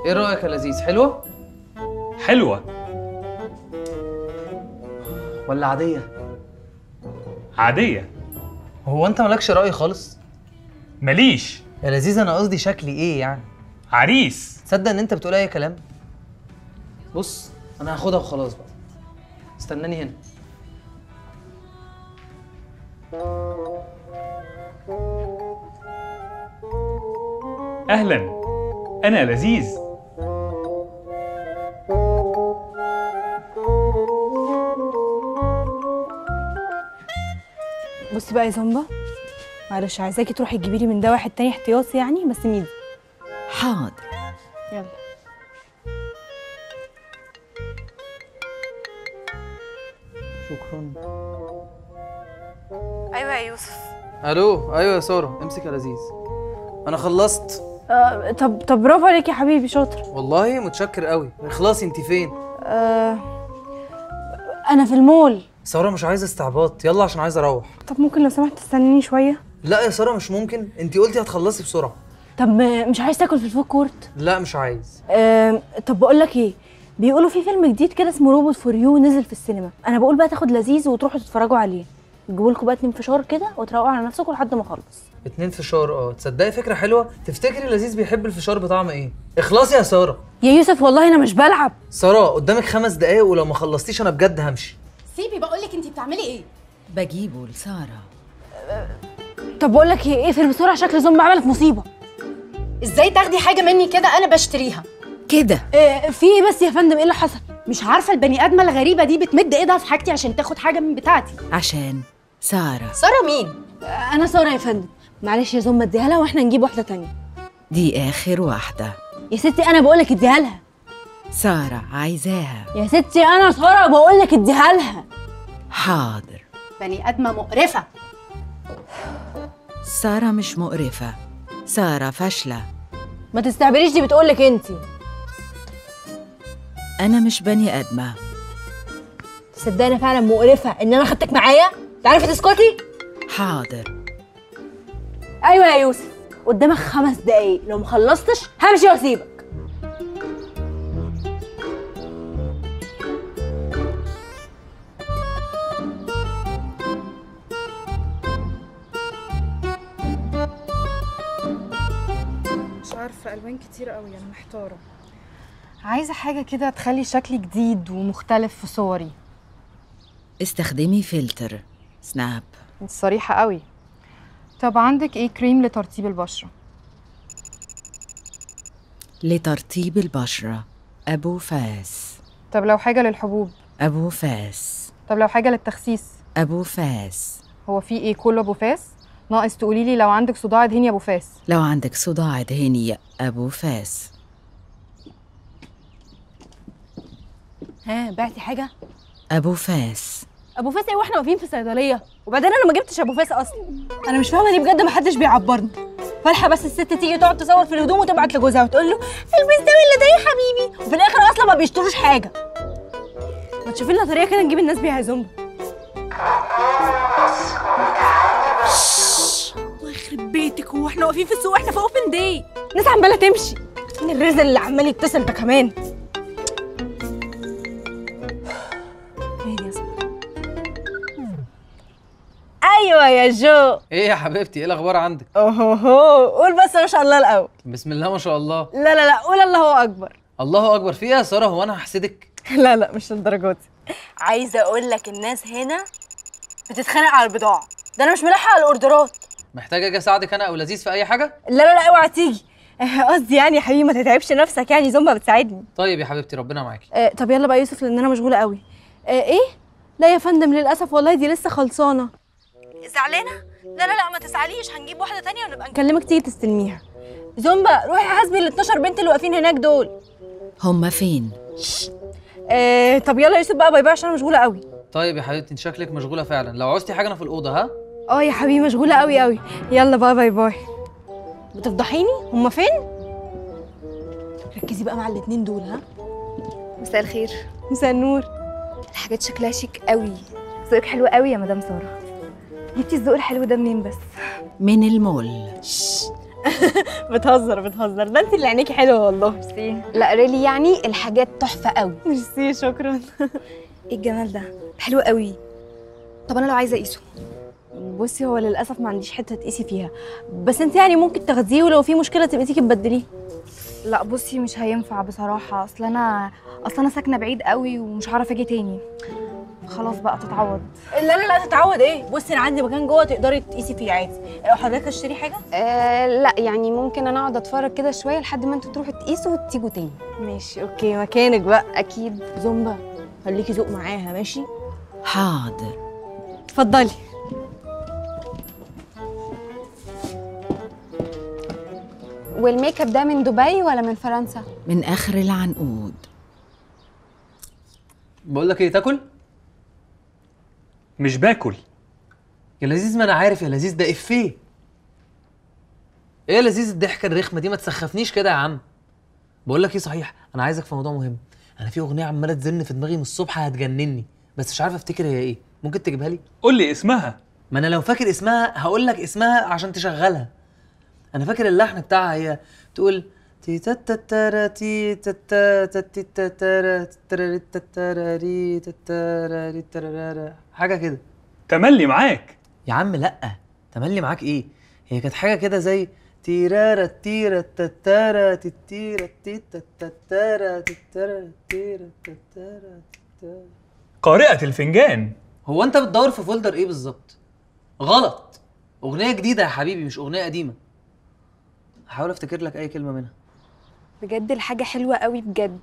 ايه رايك يا لذيذ حلوه حلوة ولا عاديه عادية هو انت مالكش راي خالص ماليش يا لذيذ انا قصدي شكلي ايه يعني عريس تصدق ان انت بتقول اي كلام بص انا هاخدها وخلاص بقى استناني هنا أهلا أنا لذيذ بصي بقى يا زومبا معلش عايزاكي تروحي تجيبي لي من ده واحد تاني احتياطي يعني بس ميدي حاضر يلا شكرا ايوه يا يوسف الو ايوه يا ساره امسك يا لذيذ انا خلصت آه طب طب برافو عليك يا حبيبي شاطر والله متشكر قوي اخلصي انت فين آه انا في المول ساره مش عايزه استعباط يلا عشان عايزه اروح طب ممكن لو سمحت تستنيني شويه لا يا ساره مش ممكن انت قلتي هتخلصي بسرعه طب آه، مش عايز تاكل في الفود كورت لا مش عايز آه طب بقول لك ايه بيقولوا في فيلم جديد كده اسمه روبوت فور يو نزل في السينما انا بقول بقى تاخد لذيذ وتروحوا تتفرجوا عليه تجيبوا لكم بقى اتنين فشار كده وتروقوا على نفسكم لحد ما اخلص اتنين فشار اه تصدقي فكره حلوه تفتكري لذيذ بيحب الفشار بطعم ايه اخلصي يا ساره يا يوسف والله انا مش بلعب ساره قدامك خمس دقايق ولو ما خلصتيش انا بجد همشي سيبي بقول لك انت بتعملي ايه بجيبه لسارة طب بقول لك ايه اقفل بسرعه شكل زومبي عملت مصيبه ازاي تاخدي حاجه مني كده انا بشتريها كده آه في ايه بس يا فندم ايه اللي حصل مش عارفه البني ادمه الغريبه دي بتمد ايدها في حاجتي عشان تاخد حاجه من بتاعتي عشان سارة ساره مين آه انا ساره يا فندم معلش يا زومبا اديها لها واحنا نجيب واحده تانية دي آخر واحدة يا ستي انا بقول لك اديها لها سارة عايزاها يا ستي انا ساره بقول لك اديها لها حاضر بني ادمه مقرفه سارة مش مقرفة سارة فاشلة ما تستعبريش دي بتقول لك انت أنا مش بني آدمة تصدقني انا فعلا مقرفه ان انا خدتك معايا تعرفي تسكتي حاضر ايوه يا يوسف قدامك خمس دقايق لو ما خلصتش همشي واسيبك مش عارفة ألوان كتير قوي أنا محتارة عايزة حاجة كده تخلي شكلي جديد ومختلف في صوري استخدمي فلتر سناب انت صريحة قوي طب عندك ايه كريم لترطيب البشرة لترطيب البشرة أبو فاس طب لو حاجة للحبوب أبو فاس طب لو حاجة للتخسيس أبو فاس هو في ايه كله ابو فاس ناقص تقولي لي لو عندك صداع دهني ابو فاس لو عندك صداع دهني أبو فاس ها بعتي حاجه أبو فاس ابو فاس ايه واحنا واقفين في الصيدليه وبعدين انا ما جبتش ابو فاس اصلا انا مش فاهمه ليه بجد ما حدش بيعبرني فالحه بس الست تيجي تقعد تصور في الهدوم وتبعت لجوزها وتقول له البس ده ولا ده يا حبيبي وفي الاخر اصلا ما بيشتروش حاجه ما تشوفي لنا طريقه كده نجيب الناس بيها يا زومبي الله يخرب بيتك هو احنا واقفين في السوق احنا في اوبن داي الناس عماله تمشي فين الرزق اللي عمال يتصل ده كمان ايه دي يا زومبي ايوه يا جو ايه يا حبيبتي ايه الاخبار عندك اوهو قول بس ما شاء الله الاول بسم الله ما شاء الله لا لا لا قول الله اكبر الله اكبر في ايه يا ساره هو انا هحسدك لا لا مش للدرجات دي عايزه اقول لك الناس هنا بتتخانق على البضاعه ده انا مش ملاحقه على الاوردرات محتاجه اجي اساعدك انا او لذيذ في اي حاجه لا لا لا اوعى تيجي آه، قصدي يعني يا حبيبي ما تتعبش نفسك يعني زومبا بتساعدني طيب يا حبيبتي ربنا معاكي آه طب يلا بقى يوسف لان انا مشغوله قوي آه ايه لا يا فندم للاسف والله دي لسه خلصانه زعلانه لا لا لا ما تزعليش هنجيب واحده تانية ونبقى نكلمك تيجي تستلميها زومبا روحي حاسبي ال 12 بنت اللي واقفين هناك دول هما فين؟ آه طب يلا يا يوسف بقى باي باي عشان انا مشغوله قوي طيب يا حبيبتي انت شكلك مشغوله فعلا لو عوزتي حاجه انا في الاوضه ها اه يا حبيبي مشغوله قوي قوي يلا باي باي باي بتفضحيني هما فين ركزي بقى مع الاتنين دول ها مساء الخير مساء النور الحاجات شكلها شيك قوي ذوقك حلو قوي يا مدام ساره جبتي الذوق الحلو ده منين بس من المول بتهزر بتهزر ده انت اللي عينيكي حلوه والله ميرسي لا ريلي يعني الحاجات تحفه قوي ميرسي شكرا ايه الجمال ده حلو قوي طب انا لو عايزه اقيسه بصي هو للاسف ما عنديش حته تقيسي فيها بس انت يعني ممكن تاخديه ولو في مشكله تبقي تيجي تبدليه لا بصي مش هينفع بصراحه اصل انا اصل انا ساكنه بعيد قوي ومش هعرف اجي تاني خلاص بقى تتعوض لا لا لا تتعود ايه بصي انا عندي مكان جوه تقدري تقيسي فيه عادي حضرتك تشتري حاجه آه لا يعني ممكن انا اقعد اتفرج كده شويه لحد ما انتوا تروحوا تقيسوا وتيجوا تاني ماشي اوكي مكانك بقى اكيد زومبا خليكي ذوق معاها ماشي حاضر اتفضلي والميك اب ده من دبي ولا من فرنسا من آخر العنقود بقول لك ايه تاكل مش باكل يا لذيذ ما انا عارف يا لذيذ ده افيه ايه يا لذيذ الضحكه الرخمه دي ما تسخفنيش كده يا عم بقول لك ايه صحيح انا عايزك في موضوع مهم انا في اغنيه عماله تزن في دماغي من الصبح هتجنني بس مش عارف افتكر هي ايه ممكن تجيبها لي قول لي اسمها ما انا لو فاكر اسمها هقول لك اسمها عشان تشغلها انا فاكر اللحن بتاعها هي تقول تي تا تا تا را تي تا تا تا تي تا تا را تترا تا تا را ري تا تا را ري تا را را را. حاجه كده تملي معاك يا عم لا تملي معاك ايه هي كانت حاجه كده زي تيرارا تيرا تتارا تتيرا تيتا تتارا تتارا تيرا تتارا تتارا قارئة الفنجان هو انت بتدور في فولدر ايه بالظبط غلط اغنيه جديده يا حبيبي مش اغنيه قديمه هحاول افتكر لك اي كلمه منها بجد الحاجه حلوه قوي بجد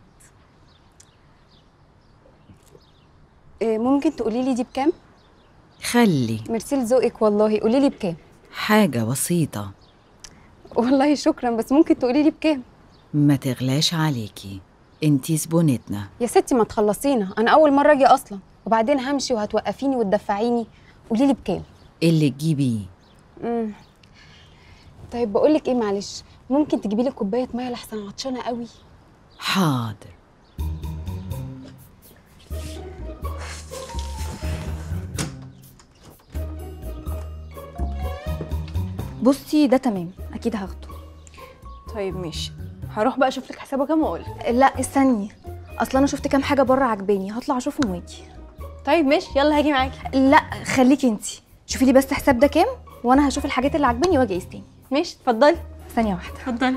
آه، ممكن تقولي لي دي بكام خلي ميرسي لذوقك والله قولي لي بكام حاجة بسيطة والله شكرا بس ممكن تقولي لي بكام ما تغلاش عليكي انتي زبونتنا يا ستي ما تخلصينا انا اول مره اجي اصلا وبعدين همشي وهتوقفيني وتدفعيني قولي لي بكام اللي تجيبيه امم طيب بقول لك ايه معلش ممكن تجيبي لي كوبايه ميه لحسن عطشانه قوي حاضر بصي ده تمام اكيد هاخده طيب ماشي هروح بقى اشوف لك حسابه كام واقول لا استني اصل انا شفت كام حاجه بره عجباني هطلع اشوفهم واجي طيب ماشي يلا هاجي معاكي لا خليكي انتي شوفي لي بس حساب ده كام وانا هشوف الحاجات اللي عجباني واجي اقيس تاني ماشي اتفضلي ثانيه واحده اتفضلي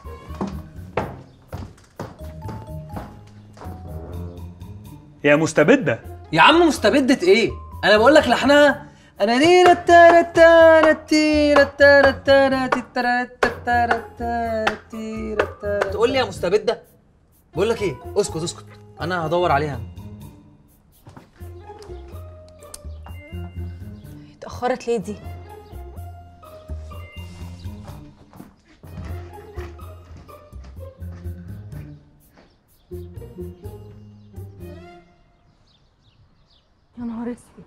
يا مستبدة يا عم مستبدة ايه انا بقول لك لحنها انا ريرا تارا تارا تيرا تارا تارا تيرا تارا تارا تيرا تارا تقول لي يا مستبدة بقول لك ايه اسكت اسكت انا هدور عليها اتاخرت ليه دي يا نهار اسود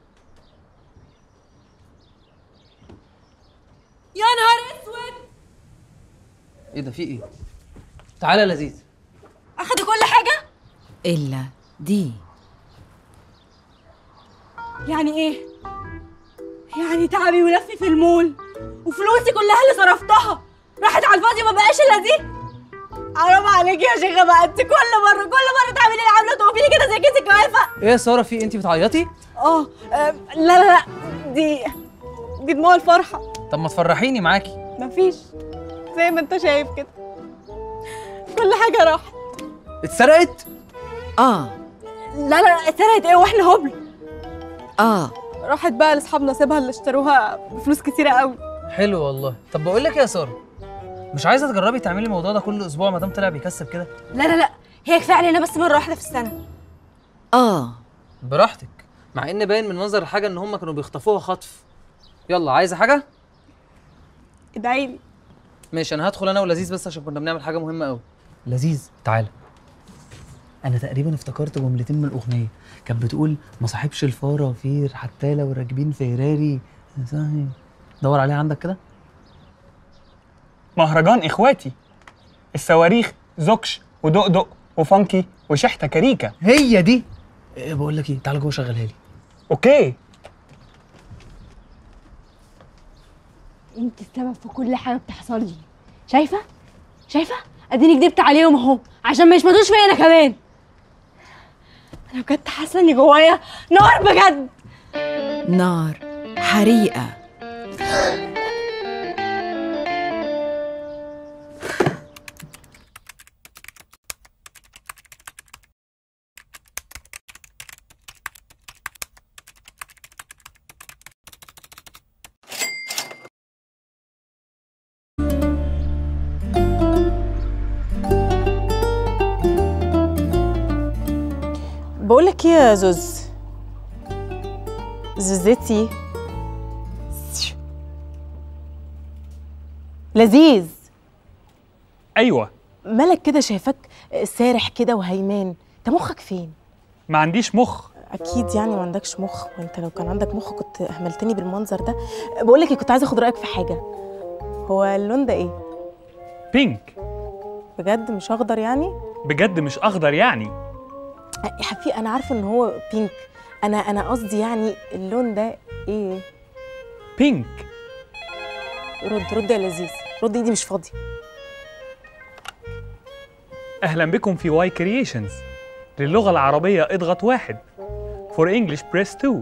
يا نهار اسود ايه ده في ايه تعالى يا لذيذ اخدوا كل حاجه إلا دي يعني ايه يعني تعبي ولفي في المول وفلوسي كلها اللي صرفتها راحت على الفاضي ما بقاش الا دي حرام عليكي يا شيخه بقى انت كل مره كل مره تعملي لي عامله تقفي لي كده زي كيس الجوافه ايه يا ساره في انت بتعيطي اه آه، لا لا لا دي دي دموع الفرحه طب ما تفرحيني معاكي مفيش زي ما انت شايف كده كل حاجه راحت اتسرقت آه لا لا لا اتسرقت ايه واحنا هبل آه راحت بقى لاصحاب نصيبها اللي اشتروها بفلوس كتيره قوي حلو والله طب بقول لك إيه يا ساره مش عايزه تجربي تعملي الموضوع ده كل اسبوع ما دام طلع بيكسب كده لا لا لا هي كفايه علينا بس مره واحده في السنه آه براحتك مع ان باين من منظر الحاجه ان هم كانوا بيخطفوها خطف يلا عايزه حاجه ادعي لي ماشي انا هدخل انا ولذيذ بس عشان كنا بنعمل حاجه مهمه قوي لذيذ تعالى انا تقريبا افتكرت جملتين من الاغنيه كانت بتقول ما صاحبش الفاره فير حتى لو راكبين فيراري دور عليها عندك كده مهرجان إخواتي الصواريخ زوكش ودقدق وفانكي وشحتة كاريكا هي دي إيه بقول لك ايه تعالى جوه شغلها لي أوكي انت السبب في كل حاجه بتحصل لي شايفه شايفه اديني كدبت عليهم اهو عشان ما يشمتوش فيا انا كمان انا بجد حاسه اني جوايا نار بجد نار حريقة بقولك ايه يا زوز زوزتي لذيذ ايوه مالك كده شايفاك سارح كده وهيمان انت مخك فين ما عنديش مخ اكيد يعني ما عندكش مخ وانت لو كان عندك مخ كنت اهملتني بالمنظر ده بقولك إيه، كنت عايزه اخد رايك في حاجه هو اللون ده ايه بينك بجد مش اخضر يعني بجد مش اخضر يعني يا حبيبي انا عارفه ان هو بينك انا انا قصدي يعني اللون ده ايه بينك رد رد يا لذيذ رد ايدي مش فاضيه اهلا بكم في واي كرييشنز للغه العربيه اضغط واحد فور انجلش بريس 2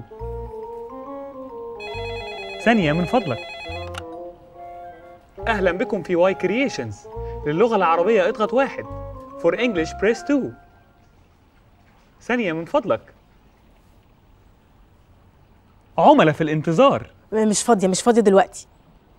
ثانيه من فضلك اهلا بكم في واي كرييشنز للغه العربيه اضغط واحد فور انجلش بريس 2 ثانيه من فضلك عملاء في الانتظار مش فاضيه مش فاضيه دلوقتي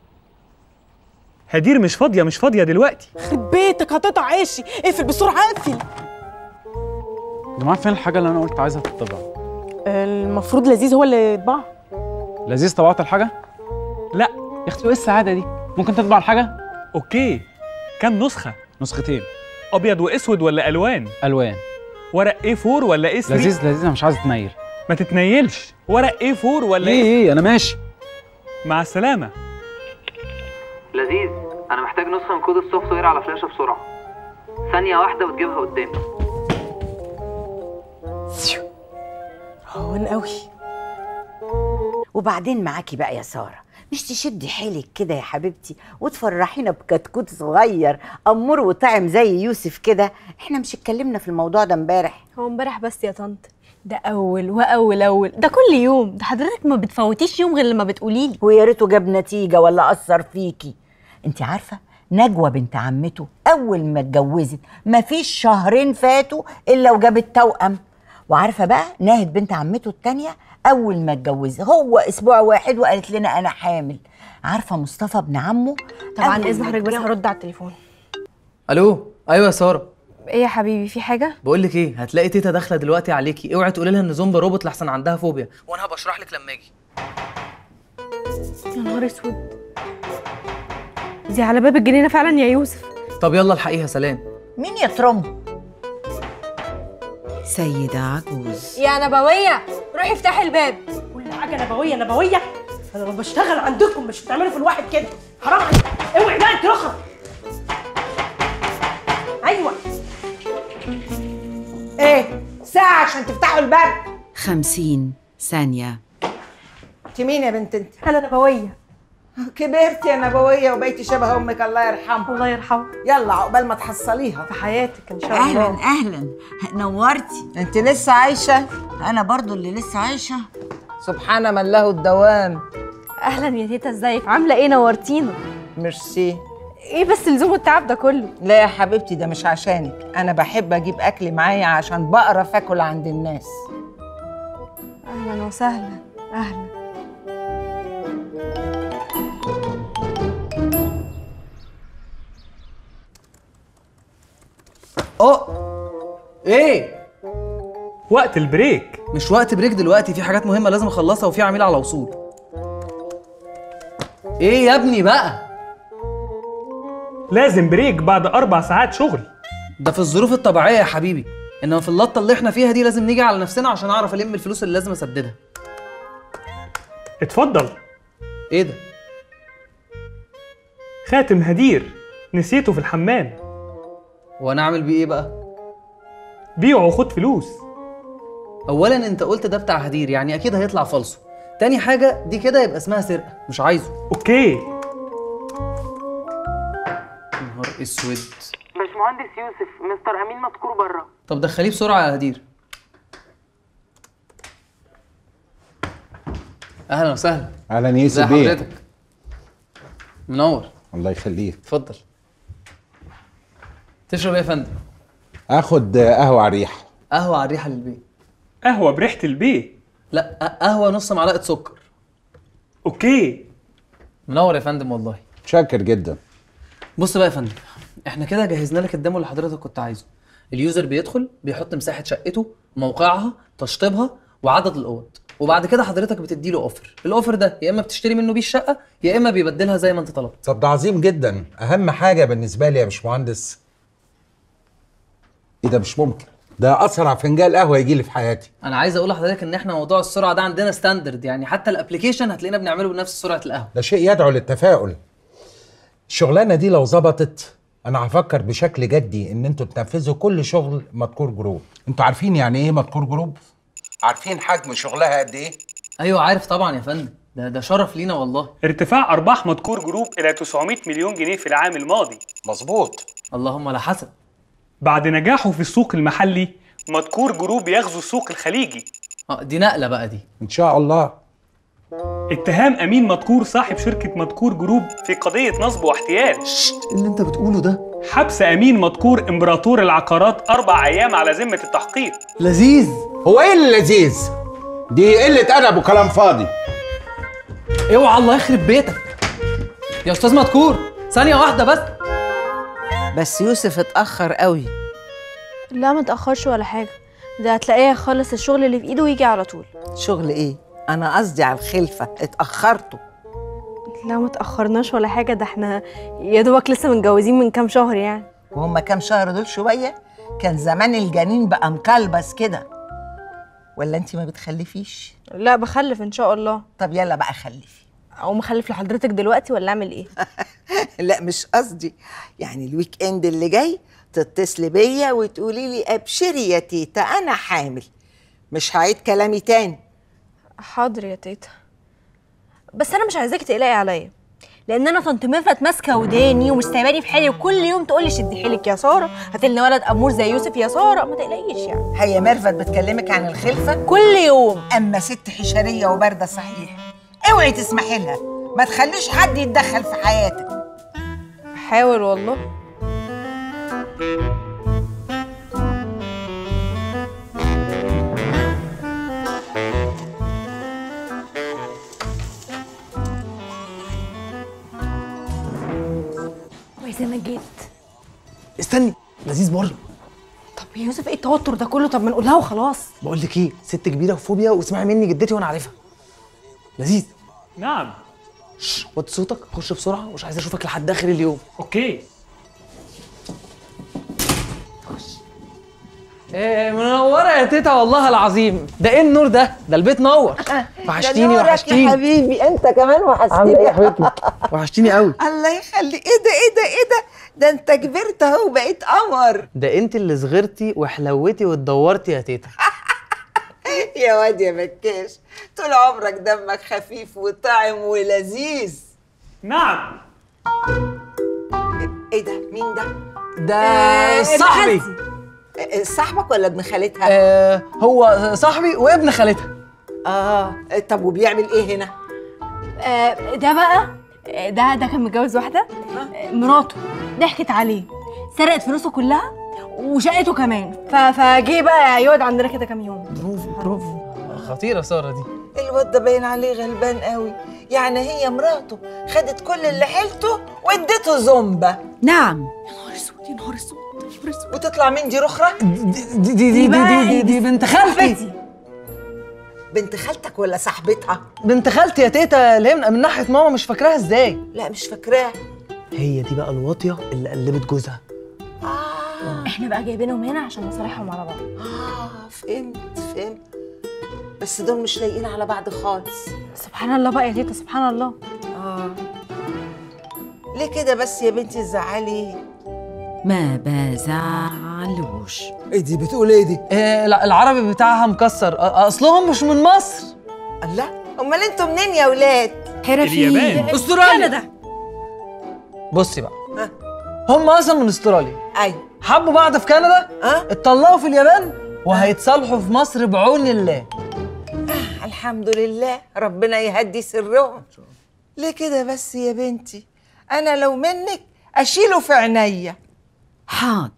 هدير مش فاضيه مش فاضيه دلوقتي يخرب بيتك هتقطع عيشي اقفل بسرعه اقفل يا جماعه فين الحاجه اللي انا قلت عايزها تطبع المفروض لذيذ هو اللي يطبعها لذيذ طبعت الحاجه لا يا اختي ايه السعاده دي ممكن تطبع الحاجه اوكي كم نسخه نسختين ابيض واسود ولا الوان الوان ورق A4 ولا A3 لذيذ لذيذ انا مش عايز اتنيل ما تتنيلش ورق A4 ولا ايه ايه انا ماشي مع السلامة لذيذ انا محتاج نسخه من كود السوفت وير على فلاشه بسرعه ثانيه واحده وتجيبها قدامي هون قوي وبعدين معاكي بقى يا سارة مش تشدي حيلك كده يا حبيبتي وتفرحينا بكتكوت صغير أمور وطعم زي يوسف كده احنا مش اتكلمنا في الموضوع ده امبارح هو امبارح بس يا طنط ده اول واول اول ده كل يوم ده حضرتك ما بتفوتيش يوم غير لما بتقولي لي ويا ريته جاب نتيجة ولا أثر فيكي انت عارفة نجوى بنت عمته أول ما اتجوزت مفيش شهرين فاتوا إلا وجابت توأم وعارفة بقى ناهد بنت عمته التانية أول ما اتجوزت هو أسبوع واحد وقالت لنا أنا حامل عارفة مصطفى ابن عمه طبعا أول اذن ما حضرتك بس اتجوز- هرد على التليفون الو ايوه يا ساره ايه يا حبيبي في حاجه بقول لك ايه هتلاقي تيتا داخله دلوقتي عليكي اوعي تقولي لها ان زومبا روبوت لحسن عندها فوبيا وانا هبقى اشرح لك لما اجي يا نهار اسود دي على باب الجنينه فعلا يا يوسف طب يلا الحقيقه سلام مين يا ترم سيدة عجوز يا نبويه روحي افتحي الباب كل حاجه نبويه نبويه انا لما بشتغل عندكم مش بتعملوا في الواحد كده حرام عليك اوعي بقى انت اخرى ايوه ايه ساعة عشان تفتحوا الباب خمسين ثانية انت مين يا بنت انت انا نبويه كبرت يا نبوية وبقيتي شبه امك الله يرحمها الله يرحمه يلا عقبال ما تحصليها في حياتك ان شاء اهلا الله اهلا نورتي انت لسه عايشه انا برضو اللي لسه عايشه سبحان من له الدوام اهلا يا تيتا ازيك عامله ايه نورتينا ميرسي ايه بس لزوم التعب ده كله لا يا حبيبتي ده مش عشانك انا بحب اجيب اكل معايا عشان بقرف اكل عند الناس اهلا وسهلا اهلا اه ايه وقت البريك مش وقت بريك دلوقتي في حاجات مهمه لازم اخلصها وفي عميل على وصول ايه يا ابني بقى لازم بريك بعد أربع ساعات شغل ده في الظروف الطبيعيه يا حبيبي انما في اللطه اللي احنا فيها دي لازم نيجي على نفسنا عشان اعرف الم الفلوس اللي لازم اسددها اتفضل ايه ده خاتم هدير نسيته في الحمام وانا اعمل بيه ايه بقى بيعه وخد فلوس اولا انت قلت ده بتاع هدير يعني اكيد هيطلع فالصو تاني حاجه دي كده يبقى اسمها سرقه مش عايزه اوكي اسود باشمهندس يوسف مستر امين مذكور بره طب دخليه بسرعه يا هدير اهلا وسهلا اهلا ازي يوسف بيه حضرتك منور الله يخليك اتفضل تشرب ايه يا فندم اخد قهوه على الريح قهوه على الريحه للبيت قهوه بريحه البيه لا ق- قهوه نص معلقه سكر اوكي منور يا فندم والله شاكر جدا بص بقى يا فندم احنا كده جهزنا لك الديمو اللي حضرتك كنت عايزه اليوزر بيدخل بيحط مساحه شقته موقعها تشطيبها وعدد الاوض وبعد كده حضرتك بتدي له اوفر الاوفر ده يا اما بتشتري منه بيه الشقه يا اما بيبدلها زي ما انت طلبت طب ده عظيم جدا اهم حاجه بالنسبه لي يا باشمهندس ايه ده مش ممكن ده اسرع فنجان قهوه يجي لي في حياتي انا عايز اقول لحضرتك ان احنا موضوع السرعه ده عندنا ستاندرد يعني حتى الابلكيشن هتلاقينا بنعمله بنفس سرعه القهوه ده شيء يدعو للتفاؤل الشغلانه دي لو ظبطت انا هفكر بشكل جدي ان انتوا تنفذوا كل شغل مذكور جروب انتوا عارفين يعني ايه مذكور جروب عارفين حجم شغلها قد ايه ايوه عارف طبعا يا فندم ده ده شرف لينا والله ارتفاع ارباح مذكور جروب الى 900 مليون جنيه في العام الماضي مظبوط اللهم لا حسن بعد نجاحه في السوق المحلي مذكور جروب يغزو السوق الخليجي اه دي نقله بقى دي ان شاء الله اتهام امين مذكور صاحب شركه مذكور جروب في قضيه نصب واحتيال اللي انت بتقوله ده حبس امين مذكور امبراطور العقارات اربع ايام على ذمه التحقيق لذيذ هو ايه اللي لذيذ دي قله ادب وكلام فاضي اوعى الله يخرب بيتك يا استاذ مذكور ثانيه واحده بس بس يوسف اتأخر قوي لا ما تاخرش ولا حاجه ده هتلاقيه يخلص الشغل اللي في ايده ويجي على طول شغل ايه انا قصدي على الخلفة اتأخرتوا لا ما تاخرناش ولا حاجه ده احنا يا دوبك لسه متجوزين من كام شهر يعني وهم كام شهر دول شوية كان زمان الجنين بقى مكلبس كده ولا انت ما بتخلفيش لا بخلف ان شاء الله طب يلا بقى خلفي او مخلف لحضرتك دلوقتي ولا اعمل ايه لا مش قصدي يعني الويك اند اللي جاي تتصلي بيا وتقولي لي ابشري يا تيتا انا حامل مش هعيد كلامي تاني حاضر يا تيتا بس انا مش عايزاكي تقلقي عليا لان انا طنط ميرفت ماسكه وداني ومش سايباني في حالي وكل يوم تقول لي شدي حيلك يا ساره هاتي لنا ولد امور زي يوسف يا ساره ما تقلقيش يعني هي ميرفت بتكلمك عن الخلفه كل يوم اما ست حشريه وبارده صحيح اوعي تسمحي لها ما تخليش حد يتدخل في حياتك حاول والله كويس انا جيت استني لذيذ برضه طب يا يوسف ايه التوتر ده كله طب ما نقولها وخلاص بقول لك ايه ست كبيره وفوبيا واسمعي مني جدتي وانا عارفها لذيذ نعم شش وطي صوتك خش بسرعه مش عايز اشوفك لحد اخر اليوم اوكي ايه منوره يا تيتا والله العظيم ده ايه النور ده ده البيت نور وحشتيني يا وحشتيني حبيبي انت كمان عامله ايه وحشتني يا حبيبتي وحشتيني قوي الله يخلي ايه ده ايه ده ايه ده ده انت كبرت اهو بقيت قمر ده انت اللي صغرتي وحلوتي واتدورتي يا تيتا يا واد يا مكاش طول عمرك دمك خفيف وطعم ولذيذ نعم ايه ده مين ده ده صاحبي آه، صاحبك ولا ابن خالتها آه هو صاحبي وابن خالتها اه طب وبيعمل ايه هنا آه ده بقى آه، ده ده كان متجوز واحده آه، مراته ضحكت عليه سرقت فلوسه كلها وشقته كمان ف- فجه بقى يقعد عندنا كده كام يوم برافو برافو خطيره ساره دي الواد ده باين عليه غلبان قوي يعني هي مراته خدت كل اللي حيلته واديته زومبا نعم يا نهار اسود يا نهار اسود وتطلع مين دي رخرة؟ دي دي دي دي, دي, دي, دي بنت خالتي بنت خالتك ولا صاحبتها؟ بنت خالتي يا تيتا اللي هي من من ناحيه ماما مش فاكراها ازاي لا مش فاكراها هي دي بقى الواطيه اللي قلبت جوزها احنا بقى جايبينهم هنا عشان نصالحهم على بعض اه فهمت فهمت بس دول مش لايقين على بعض خالص سبحان الله بقى يا تيتا سبحان الله اه ليه كده بس يا بنتي تزعلي ما بزعلوش ايه دي بتقول ايه دي؟ إيه لا العربي بتاعها مكسر أ- اصلهم مش من مصر الله امال انتوا منين يا ولاد؟ اليابان. استراليا بصي بقى ها هم اصلا من استراليا ايوه حبوا بعض في كندا اه اتطلقوا في اليابان وهيتصالحوا في مصر بعون الله الحمد لله ربنا يهدي سرهم ليه كده بس يا بنتي انا لو منك اشيله في عينيا حاضر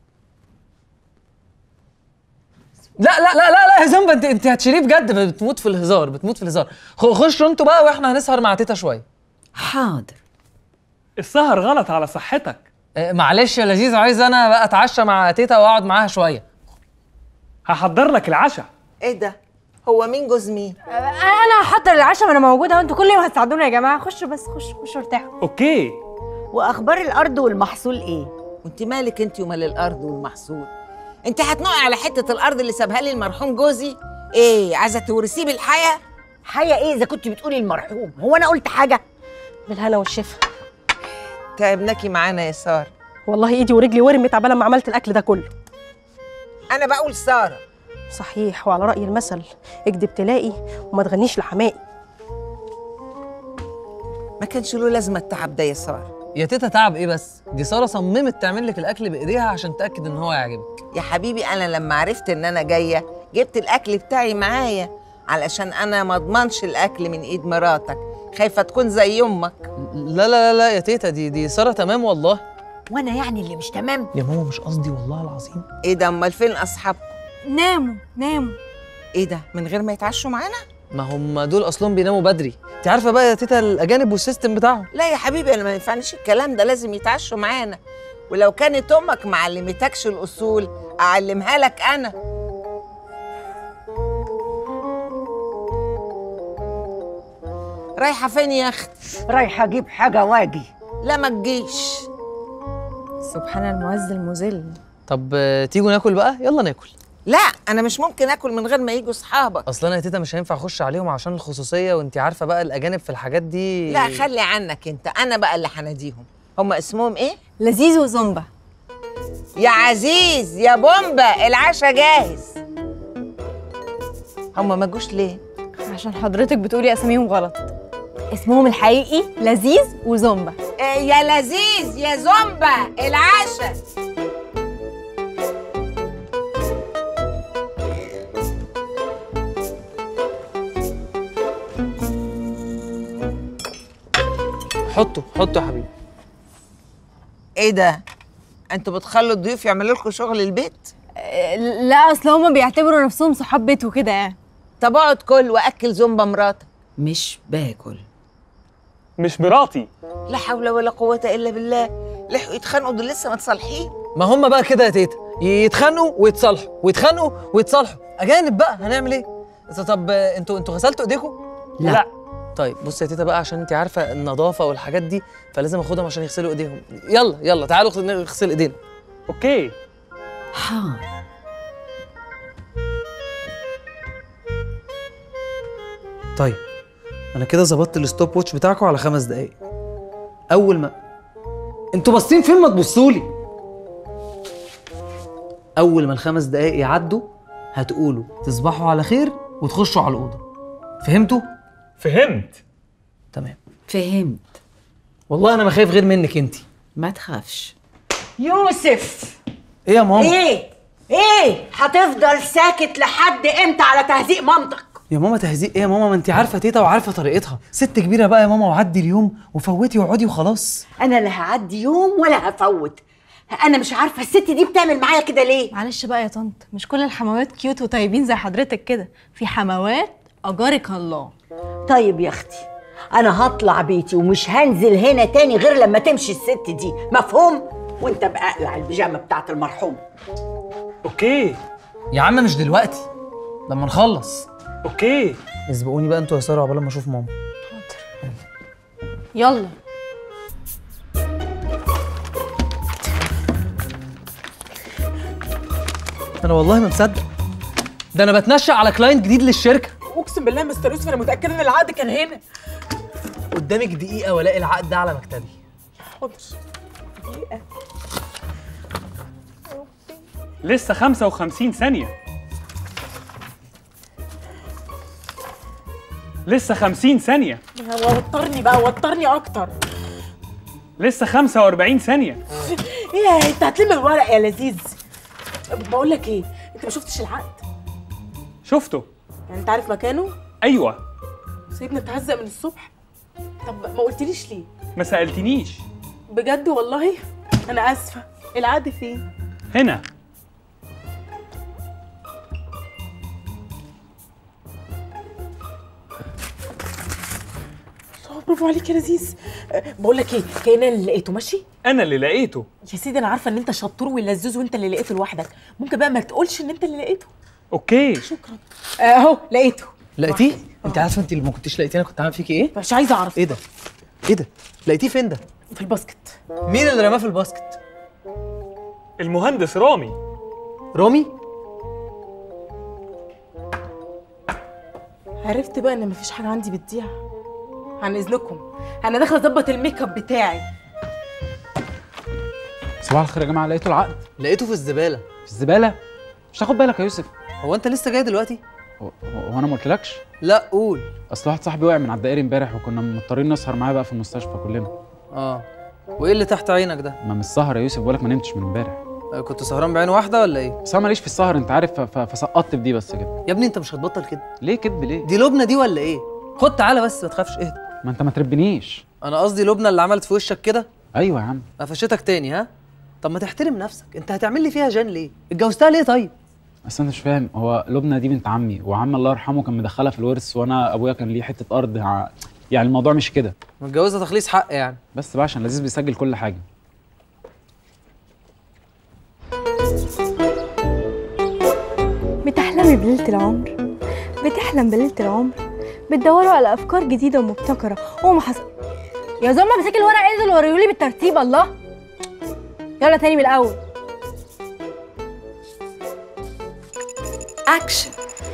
لا لا لا لا لا يا زنبه انت انت هتشيليه بجد بتموت في الهزار بتموت في الهزار خ- خشوا انتوا بقى واحنا هنسهر مع تيتا شويه حاضر السهر غلط على صحتك اه معلش يا لذيذ عايز انا بقى اتعشى مع تيتا واقعد معاها شويه هحضر لك العشاء ايه ده هو مين جوز مين انا هحضر العشاء ما انا موجوده وانتوا كل يوم هتساعدونا يا جماعه خشوا بس خشوا خشوا ارتاحوا اوكي واخبار الارض والمحصول ايه وانت مالك انت ومال الارض والمحصول انت هتنقي على حته الارض اللي سابها لي المرحوم جوزي ايه عايزه تورثيه بالحياه حياه ايه اذا كنت بتقولي المرحوم هو انا قلت حاجه بالهنا والشفا تعبناكي معانا يا ساره والله ايدي ورجلي ورمت عبال ما عملت الاكل ده كله انا بقول ساره صحيح وعلى راي المثل اكدب تلاقي وما تغنيش لحمائي ما كانش له لازمه التعب ده يا ساره يا تيتا تعب ايه بس دي ساره صممت تعمل لك الاكل بايديها عشان تاكد ان هو يعجبك يا حبيبي انا لما عرفت ان انا جايه جبت الاكل بتاعي معايا علشان انا ما اضمنش الاكل من ايد مراتك خايفه تكون زي امك لا لا لا لا يا تيتا دي دي ساره تمام والله وانا يعني اللي مش تمام يا ماما مش قصدي والله العظيم ايه ده امال فين اصحابكم ناموا ناموا ايه ده من غير ما يتعشوا معانا ما هم دول اصلهم بيناموا بدري انت عارفه بقى يا تيتا الاجانب والسيستم بتاعهم لا يا حبيبي انا ما ينفعنيش الكلام ده لازم يتعشوا معانا ولو كانت امك ما علمتكش الاصول اعلمها لك انا رايحه فين يا اختي رايحه اجيب حاجه واجي لا ما تجيش سبحان المعز المذل طب آه، تيجوا ناكل بقى يلا ناكل لا انا مش ممكن اكل من غير ما يجوا اصحابك اصل انا يا تيتا مش هينفع اخش عليهم عشان الخصوصيه وانت عارفه بقى الاجانب في الحاجات دي لا خلي عنك انت انا بقى اللي هناديهم هم اسمهم ايه لذيذ وزومبا يا عزيز يا بومبا العشاء جاهز هم ما جوش ليه عشان حضرتك بتقولي اساميهم غلط اسمهم الحقيقي لذيذ وزومبا إيه يا لذيذ يا زومبا العشاء حطوا حطوا يا حبيبي ايه ده انتوا بتخلوا الضيوف يعملوا لكم شغل البيت لا اصل هما بيعتبروا نفسهم صحاب بيت وكده يعني طب اقعد كل واكل زومبا مراتك مش باكل مش مراتي لا حول ولا قوه الا بالله لحقوا يتخانقوا دول لسه ما تصالحين ما هم بقى كده يا تيتا يتخانقوا ويتصالحوا ويتخانقوا ويتصالحوا اجانب بقى هنعمل ايه طب- طب آه، انتوا انتوا غسلتوا ايديكم لا. لا طيب بص يا تيتا بقى عشان انت عارفه النظافه والحاجات دي فلازم اخدهم عشان يغسلوا ايديهم يلا يلا تعالوا خد- نغسل ايدينا اوكي حاضر طيب انا كده ظبطت الستوب واتش بتاعكم على خمس دقايق اول ما انتوا باصين فين ما تبصوا لي اول ما الخمس دقايق يعدوا هتقولوا تصبحوا على خير وتخشوا على الاوضه فهمتوا فهمت تمام فهمت والله انا ما خايف غير منك انت ما تخافش يوسف ايه يا ماما ايه ايه هتفضل ساكت لحد امتى على تهزيق مامتك يا ماما تهزيق ايه يا ماما ما انت عارفه تيتا وعارفه طريقتها ست كبيره بقى يا ماما وعدي اليوم وفوتي واقعدي وخلاص انا لا هعدي يوم ولا هفوت انا مش عارفه الست دي بتعمل معايا كده ليه معلش بقى يا طنط مش كل الحموات كيوت وطيبين زي حضرتك كده في حموات اجارك الله طيب يا اختي انا هطلع بيتي ومش هنزل هنا تاني غير لما تمشي الست دي مفهوم وانت بقى اقلع البيجامه بتاعت المرحوم اوكي يا عم مش دلوقتي لما نخلص اوكي اسبقوني بقى انتوا يا ساره عقبال ما اشوف ماما يلا انا والله ما مصدق ده انا بتنشأ على كلاينت جديد للشركه اقسم بالله مستر يوسف انا متاكده ان العقد كان هنا قدامك دقيقه والاقي العقد ده على مكتبي حاضر دقيقه لسه 55 ثانية لسه 50 ثانية وترني بقى وترني اكتر لسه 45 ثانيه ايه انت هتلم الورق يا لذيذ بقول لك ايه انت ما شفتش العقد شفته يعني انت عارف مكانه ايوه سيبنا اتهزق من الصبح طب ما قلتليش ليه ما سالتنيش بجد والله انا اسفه العقد فين هنا الله برافو عليك يا لذيذ أه، بقول لك ايه كأن انا اللي لقيته ماشي انا اللي لقيته يا سيدي انا عارفه ان انت شطور ولذوذ وانت اللي لقيته لوحدك ممكن بقى ما تقولش ان انت اللي لقيته اوكي شكرا اهو لقيته لقيتيه انت عارفه انت اللي ما كنتش لقيتيه انا كنت عامل فيكي ايه مش عايزه اعرف ايه ده ايه ده لقيتيه فين ده في الباسكت مين اللي رماه في الباسكت المهندس رامي رامي عرفت بقى ان مفيش حاجه عندي بتضيع عن اذنكم انا داخله اظبط الميك اب بتاعي صباح الخير يا جماعه لقيتوا العقد لقيته في الزباله في الزباله مش تاخد بالك يا يوسف هو انت لسه جاي دلوقتي هو, هو انا ما قلتلكش لا قول اصل واحد صاحبي وقع من على الدائري امبارح وكنا مضطرين نسهر معاه بقى في المستشفى كلنا اه وايه اللي تحت عينك ده ما مش سهر يا يوسف بقولك ما نمتش من امبارح آه، كنت سهران بعين واحده ولا ايه بس انا ماليش في السهر انت عارف ف- ف- فسقطت في دي بس كده يا ابني انت مش هتبطل كده ليه كدب ليه دي لبنى دي ولا ايه خد تعالى بس ما تخافش اهدى ما انت ما تربنيش انا قصدي لبنى اللي عملت في وشك كده ايوه يا عم قفشتك تاني ها طب ما تحترم نفسك انت هتعمل لي فيها جان ليه اتجوزتها ليه طيب بس انت مش فاهم هو لبنى دي بنت عمي وعم الله يرحمه كان مدخلها في الورث وانا ابويا كان ليه حته ارض ع- يعني الموضوع مش كده متجوزها تخليص حق يعني بس بقى عشان لذيذ بيسجل كل حاجه بتحلمي بليلة العمر بتحلم بليلة العمر بتدوروا على أفكار جديدة ومبتكرة وما حصل يا زلمة مسك الورق انزل وريولي بالترتيب الله يلا تاني من الأول اكشن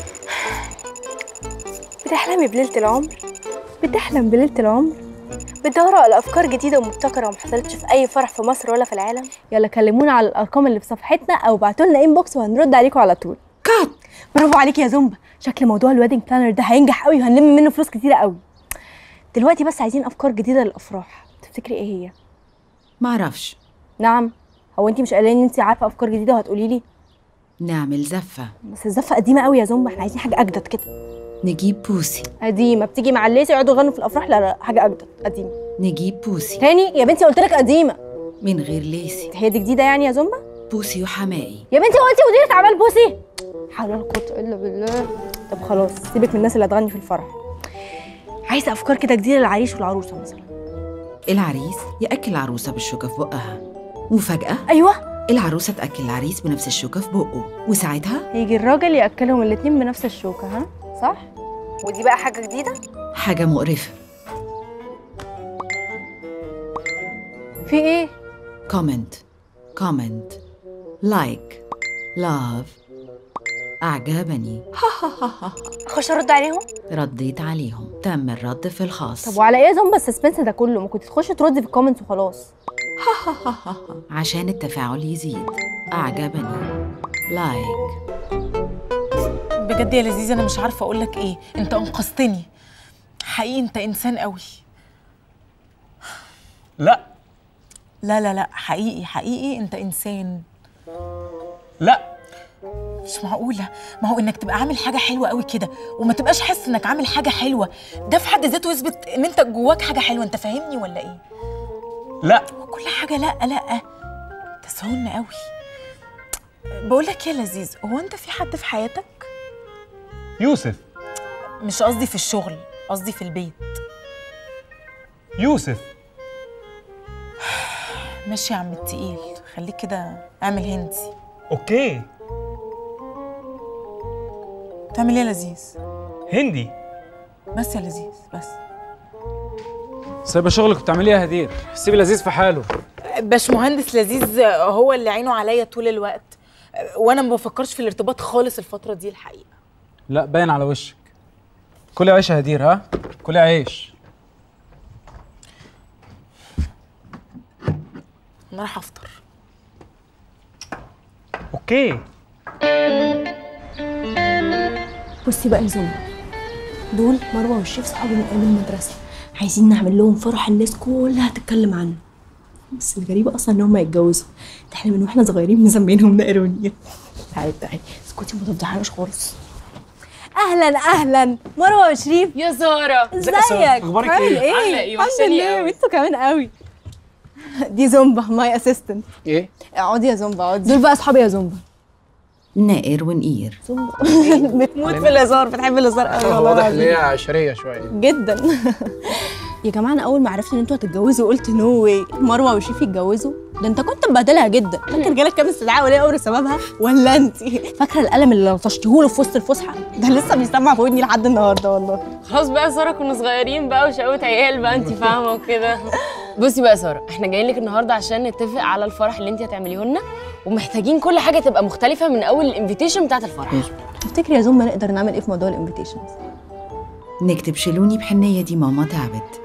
بتحلمي بليلة العمر بتحلم بليلة العمر بتدوروا على أفكار جديدة ومبتكرة وما حصلتش في أي فرح في مصر ولا في العالم يلا كلمونا على الأرقام اللي في صفحتنا أو بعتوا لنا انبوكس وهنرد عليكم على طول كات برافو عليكي يا زومبا شكل موضوع الويدنج بلانر ده هينجح قوي وهنلم منه فلوس كتيرة قوي دلوقتي بس عايزين أفكار جديدة للأفراح تفتكري إيه هي؟ معرفش نعم هو انت مش قايله ان انت عارفه افكار جديده وهتقولي لي نعمل زفة بس الزفه قديمه قوي يا زومبا احنا عايزين حاجه اجدد كده نجيب بوسي قديمه بتيجي مع الليسي يقعدوا يغنوا في الافراح لا لا حاجه اجدد قديمه نجيب بوسي تاني يا بنتي قلت لك قديمه من غير ليسي هي دي جديده يعني يا زومبا بوسي وحمائي يا بنتي هو انت مديره اعمال بوسي حول ولا قوه الا بالله طب خلاص سيبك من الناس اللي هتغني في الفرح عايزه افكار كده جديده للعريس والعروسه مثلا العريس يأكل العروسة بالشوكة في بقها وفجأة ايوه العروسة تأكل العريس بنفس الشوكة في بقه وساعتها يجي الراجل ياكلهم الاتنين بنفس الشوكه ها صح ودي بقى حاجه جديده حاجة مقرفة في ايه كومنت كومنت لايك لاف أعجبني اخش ارد عليهم رديت عليهم تم الرد في الخاص طب وعلى ايه يا زومبا السسبنس ده كله ما كنت تخشي تردي في الكومنتس وخلاص عشان التفاعل يزيد أعجبني لايك بجد يا لذيذ انا مش عارفه اقول لك ايه انت انقذتني حقيقي انت انسان قوي لا لا لا لا حقيقي حقيقي انت انسان لا مش معقوله ما هو انك تبقى عامل حاجه حلوه قوي كده وما تبقاش حاسس انك عامل حاجه حلوه ده في حد ذاته يثبت ان انت جواك حاجه حلوه انت فاهمني ولا ايه لا كل حاجه لا لا تسهلنا قوي بقول لك يا لذيذ هو انت في حد في حياتك يوسف مش قصدي في الشغل قصدي في البيت يوسف ماشي يا عم التقيل خليك كده اعمل هندي اوكي تعمل ايه يا لذيذ هندي بس يا لذيذ بس سايبه شغلك وبتعملي ايه يا هدير سيبي لذيذ في حاله باشمهندس لذيذ هو اللي عينه عليا طول الوقت وانا ما بفكرش في الارتباط خالص الفتره دي الحقيقه لا باين على وشك كلي عيش يا هدير ها كلي عيش انا رايحه افطر اوكي بصي بقى يا زومبا دول مروه والشيف صحابي من ايام المدرسه عايزين نعمل لهم فرح الناس كلها تتكلم عنه بس الغريبه اصلا ان هم يتجوزوا ده احنا من واحنا صغيرين مسمينهم نائر ونير تعالي تعالي اسكتي ما تفضحناش خالص اهلا اهلا مروه وشريف يا ساره ازيك اخبارك عامل ايه عامله ايه الحمد وحشاني لله قوي وانتوا كمان قوي دي زومبا ماي اسيستنت ايه اقعدي يا زومبا اقعدي دول بقى اصحابي يا زومبا نائر ونقير زومبا بتموت في الهزار بتحب الهزار قوي والله واضح ان العظيم. هي عشريه شويه جدا يا جماعه انا اول ما عرفت ان انتوا هتتجوزوا قلت نو واي مروه وشريف يتجوزوا ده انت كنت مبهدلها جدا فاكر جالك كام استدعاء ولي امر سببها ولا انت فاكره القلم اللي لطشتيه له في وسط الفسحه ده لسه بيسمع في ودني لحد النهارده والله خلاص بقى يا ساره كنا صغيرين بقى وشقوة عيال بقى انت فاهمه وكده بصي بقى يا ساره احنا جايين لك النهارده عشان نتفق على الفرح اللي انت هتعمليه لنا ومحتاجين كل حاجه تبقى مختلفه من اول الانفيتيشن بتاعت الفرح تفتكري يا زومبا نقدر نعمل ايه في موضوع الانفيتيشنز نكتب شيلوني بحنية دي ماما تعبت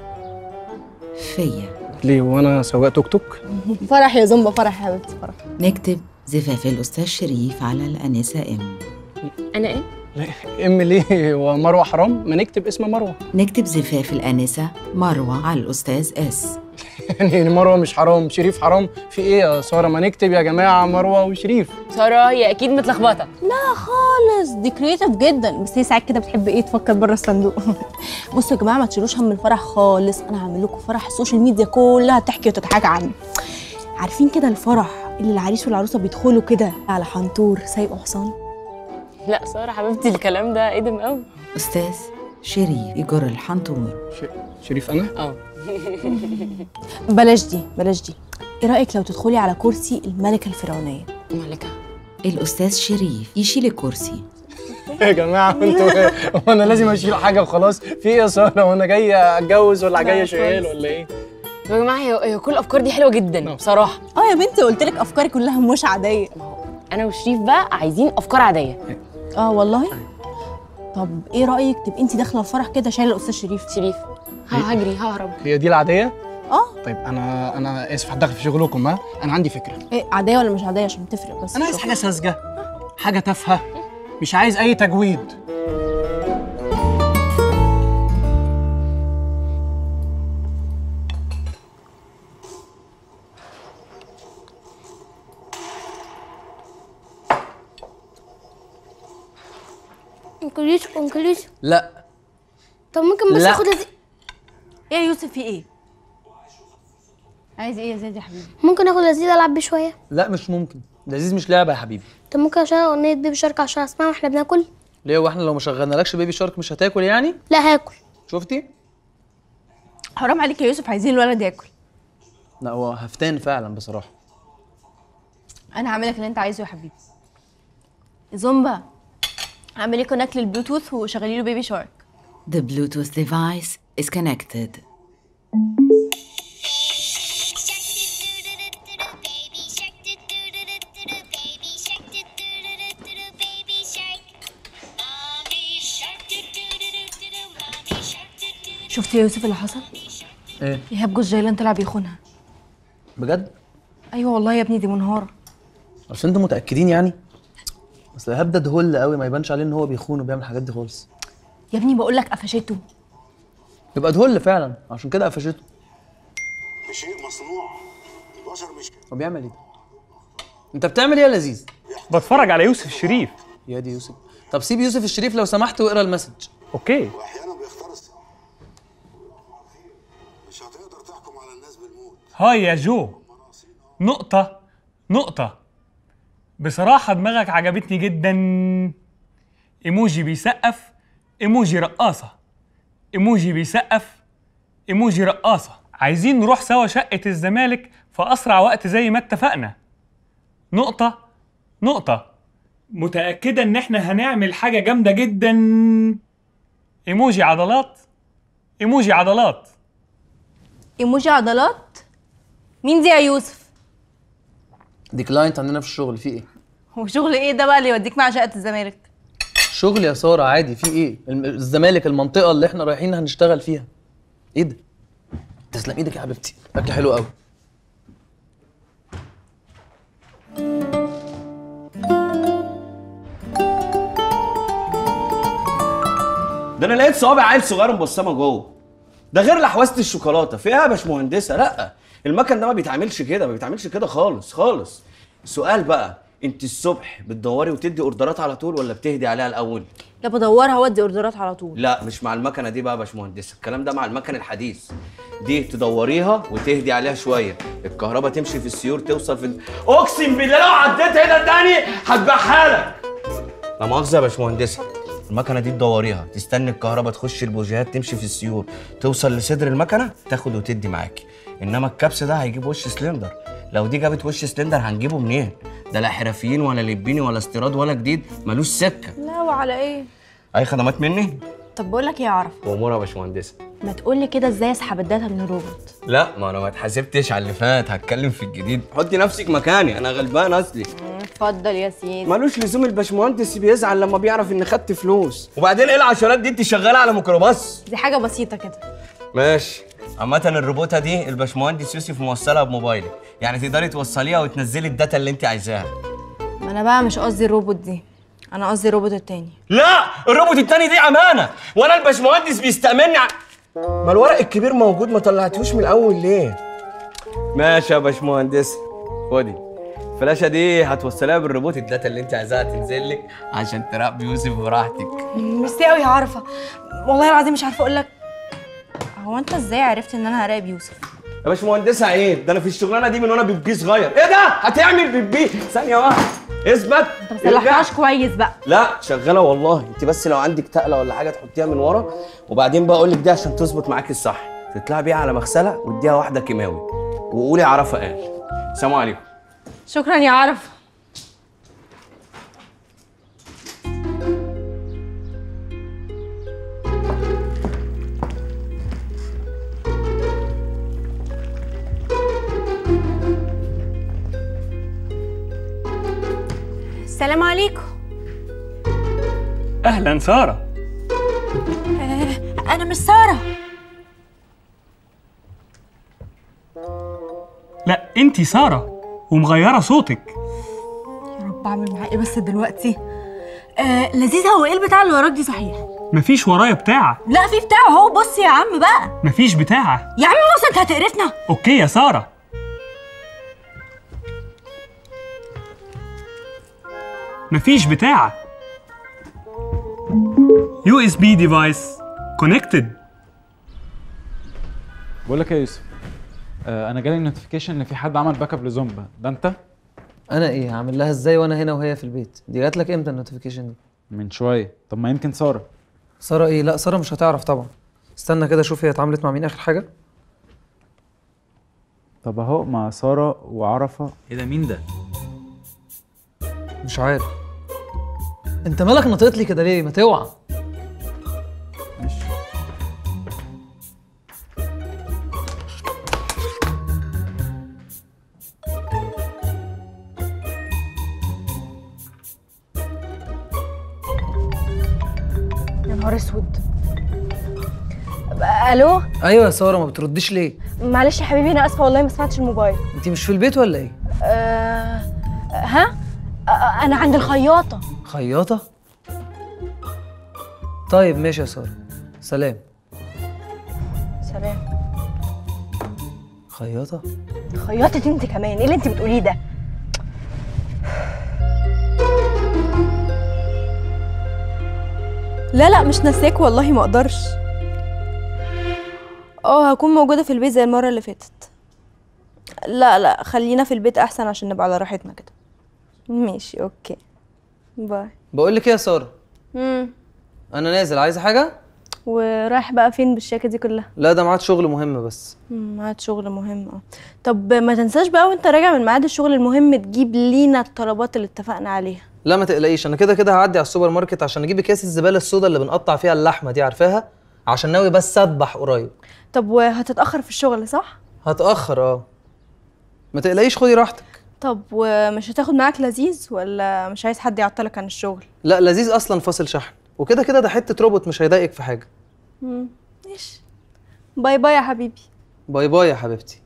فيا ليه وانا سواق توك توك فرح يا زومبا فرح يا حبيبتي فرح نكتب زفاف الأستاذ شريف على الأنسة إم انا ايه ام ليه ومروه حرام ما نكتب اسم مروه نكتب زفاف الأنسة مروة على الأستاذ إس يعني مروه مش حرام شريف حرام في ايه يا ساره ما نكتب يا جماعه مروه وشريف ساره هي اكيد متلخبطه لا خالص دي كريتيف جدا بس هي ساعات كده بتحب ايه تفكر بره الصندوق بصوا يا جماعه ما تشيلوش هم الفرح خالص انا هعمل لكم فرح السوشيال ميديا كلها تحكي وتتحكى عنه عارفين كده الفرح اللي العريس والعروسه بيدخلوا كده على حنطور سايق حصان لا ساره حبيبتي الكلام ده قدم قوي أستاذ شريف يجر الحنطور شريف انا اه بلاش دي بلاش دي ايه رايك لو تدخلي على كرسي الملكه الفرعونيه ملكه الأستاذ شريف يشيل الكرسي يا جماعه انتوا هو انا لازم اشيل حاجه وخلاص في ايه يا ساره وانا جاي اتجوز ولا جاي شغال ولا ايه يا جماعه هي هي كل الافكار دي حلوه جدا بصراحه اه يا بنتي قلت لك افكاري كلها مش عاديه انا وشريف بقى عايزين افكار عاديه اه والله طب ايه رايك تبقي انت داخله الفرح كده شايله الاستاذ شريف شريف ها هجري ههرب هي دي العاديه اه طيب انا انا اسف هتدخل في شغلكم ها انا عندي فكره ايه عاديه ولا مش عاديه عشان تفرق بس انا عايز حاجه ساذجه حاجه تافهه مش عايز اي تجويد انكليش انكليش لا طب ممكن بس لا. اخد لذي... ايه يا يوسف في ايه عايز ايه يا زياد يا حبيبي ممكن اخد لذيذ العب بيه شويه لا مش ممكن لذيذ مش لعبه يا حبيبي طب ممكن اشغل اغنيه بيبي شارك عشان اسمعها واحنا بناكل ليه واحنا لو ما شغلنالكش بيبي شارك مش هتاكل يعني لا هاكل شفتي حرام عليك يا يوسف عايزين الولد ياكل لا هو هفتان فعلا بصراحه انا هعمل لك اللي انت عايزه يا حبيبي زومبا اعملي كونكت للبلوتوث وشغلي له بيبي شارك The Bluetooth device is connected. شفت يا يوسف اللي حصل ايه ايهاب جوز جيلان طلع بيخونها بجد ايوه والله يا ابني دي منهاره اصل انتوا متاكدين يعني اصل ايهاب ده دهل قوي ما يبانش عليه ان هو بيخون وبيعمل الحاجات دي خالص يا ابني بقول لك قفشته يبقى دهل فعلا عشان كده قفشته بشيء مصنوع البشر مش هو بيعمل ايه ده؟ انت بتعمل ايه يا لذيذ بتفرج على يوسف الشريف يا دي يوسف طب سيب يوسف الشريف لو سمحت واقرا المسج اوكي واحيانا بيخترس مش هتقدر تحكم على الناس بالموت هاي يا جو نقطة نقطة بصراحة دماغك عجبتني جدا ايموجي بيسقف ايموجي رقاصة ايموجي بيسقف ايموجي رقاصة عايزين نروح سوا شقة الزمالك في أسرع وقت زي ما اتفقنا نقطة نقطة متأكدة إن إحنا هنعمل حاجة جامدة جدا ايموجي عضلات ايموجي عضلات ايموجي عضلات مين دي يا يوسف دي كلاينت عندنا في الشغل في ايه هو شغل ايه ده بقى اللي يوديك مع شقه الزمالك شغل يا ساره عادي في ايه الم- الزمالك المنطقه اللي احنا رايحين هنشتغل فيها ايه ده تسلم ايدك يا حبيبتي اكل حلو قوي ده انا لقيت صوابع عيل صغير مبصمه جوه ده غير لحواسه الشوكولاته فيها يا باشمهندسه لا المكن ده ما بيتعملش كده ما بيتعملش كده خالص خالص السؤال بقى انت الصبح بتدوري وتدي اوردرات على طول ولا بتهدي عليها الاول لا بدورها وادي اوردرات على طول لا مش مع المكنه دي بقى يا باشمهندس الكلام ده مع المكن الحديث دي تدوريها وتهدي عليها شويه الكهرباء تمشي في السيور توصل في اقسم بالله لو عديت هنا تاني هذبحها لك لا مؤاخذه يا باشمهندسه المكنه دي تدوريها تستني الكهرباء تخش البوجيهات تمشي في السيور توصل لصدر المكنه تاخد وتدي معاكي انما الكبس ده هيجيب وش سلندر لو دي جابت وش سلندر هنجيبه منين ده لا حرفيين ولا لبيني ولا استيراد ولا جديد ملوش سكه لا وعلى ايه اي خدمات مني طب بقول لك ايه يا عرف وامورها يا باشمهندسه ما تقول لي كده ازاي اسحب الداتا من الروبوت لا ما انا ما اتحاسبتش على اللي فات هتكلم في الجديد حطي نفسك مكاني انا غلبان اصلي اتفضل يا سيدي ملوش لزوم الباشمهندس بيزعل لما بيعرف ان خدت فلوس وبعدين ايه العشرات دي انت شغاله على ميكروباص دي حاجه بسيطه كده ماشي عامة الروبوتة دي الباشمهندس يوسف موصلها بموبايلك يعني تقدري توصليها وتنزلي الداتا اللي انت عايزاها ما انا بقى مش قصدي الروبوت دي انا قصدي الروبوت التاني لا الروبوت التاني دي امانة وانا الباشمهندس بيستأمني ع... ما الورق الكبير موجود ما طلعتوش من الاول ليه ماشي يا باشمهندس خدي الفلاشة دي هتوصليها بالروبوت الداتا اللي انت عايزاها تنزل لك عشان تراقبي يوسف براحتك ميرسي قوي يا عرفه والله العظيم مش عارفه اقول لك هو انت ازاي عرفت ان انا هراقب يوسف يا باشمهندسة عيب ده انا في الشغلانة دي من وانا بيبي صغير ايه ده هتعمل بيبي ثانية واحدة اثبت انت ما صلحتهاش كويس بقى لا شغاله والله انت بس لو عندك تقله ولا حاجه تحطيها من ورا وبعدين بقى اقول لك دي عشان تظبط معاكي الصح تطلعي بيها على مغسله واديها واحده كيماوي وقولي عرفه قال سلام عليكم شكرا يا عرفه السلام عليكم اهلا ساره آه انا مش ساره لا انت ساره ومغيره صوتك يا رب اعمل معاه ايه بس دلوقتي آه لذيذ هو ايه البتاع اللي وراك دي صحيح مفيش ورايا بتاع لا في بتاع اهو بص يا عم بقى مفيش بتاع يا عم بص انت هتقرفنا اوكي يا ساره مفيش بتاع يو اس بي ديفايس كونكتد بقول لك يا يوسف آه انا جالي نوتيفيكيشن ان في حد عمل باك اب لزومبا ده انت انا ايه هعمل لها ازاي وانا هنا وهي في البيت دي جات لك امتى النوتيفيكيشن دي من شويه طب ما يمكن ساره ساره ايه لا ساره مش هتعرف طبعا استنى كده شوف هي اتعاملت مع مين اخر حاجه طب اهو مع ساره وعرفه ايه ده مين ده مش عارف انت مالك نطيت لي كده ليه ما توعى يا نهار اسود الو ايوه يا ساره ما بترديش ليه معلش يا حبيبي انا اسفه والله ما سمعتش الموبايل انت مش في البيت ولا ايه أه... ها أه... انا عند الخياطه خياطه طيب ماشي يا ساره سلام سلام خياطه خياطه انت كمان ايه اللي انت بتقوليه ده لا لا مش ناساك والله ما اقدرش اه هكون موجوده في البيت زي المره اللي فاتت لا لا خلينا في البيت احسن عشان نبقى على راحتنا كده ماشي اوكي باي بقول لك ايه يا ساره امم انا نازل عايزه حاجه ورايح بقى فين بالشياكه دي كلها لا ده ميعاد شغل مهم بس مم، ميعاد شغل مهم اه طب ما تنساش بقى وانت راجع من ميعاد الشغل المهم تجيب لينا الطلبات اللي اتفقنا عليها لا ما تقلقيش انا كده كده هعدي على السوبر ماركت عشان اجيب اكياس الزباله السودا اللي بنقطع فيها اللحمه دي عارفاها عشان ناوي بس اذبح قريب طب وهتتاخر في الشغل صح هتاخر اه ما تقلقيش خدي راحتك طب ومش هتاخد معاك لذيذ ولا مش عايز حد يعطلك عن الشغل لا لذيذ اصلا فاصل شحن وكده كده ده حته روبوت مش هيضايقك في حاجه مم، ماشي باي باي يا حبيبي باي باي يا حبيبتي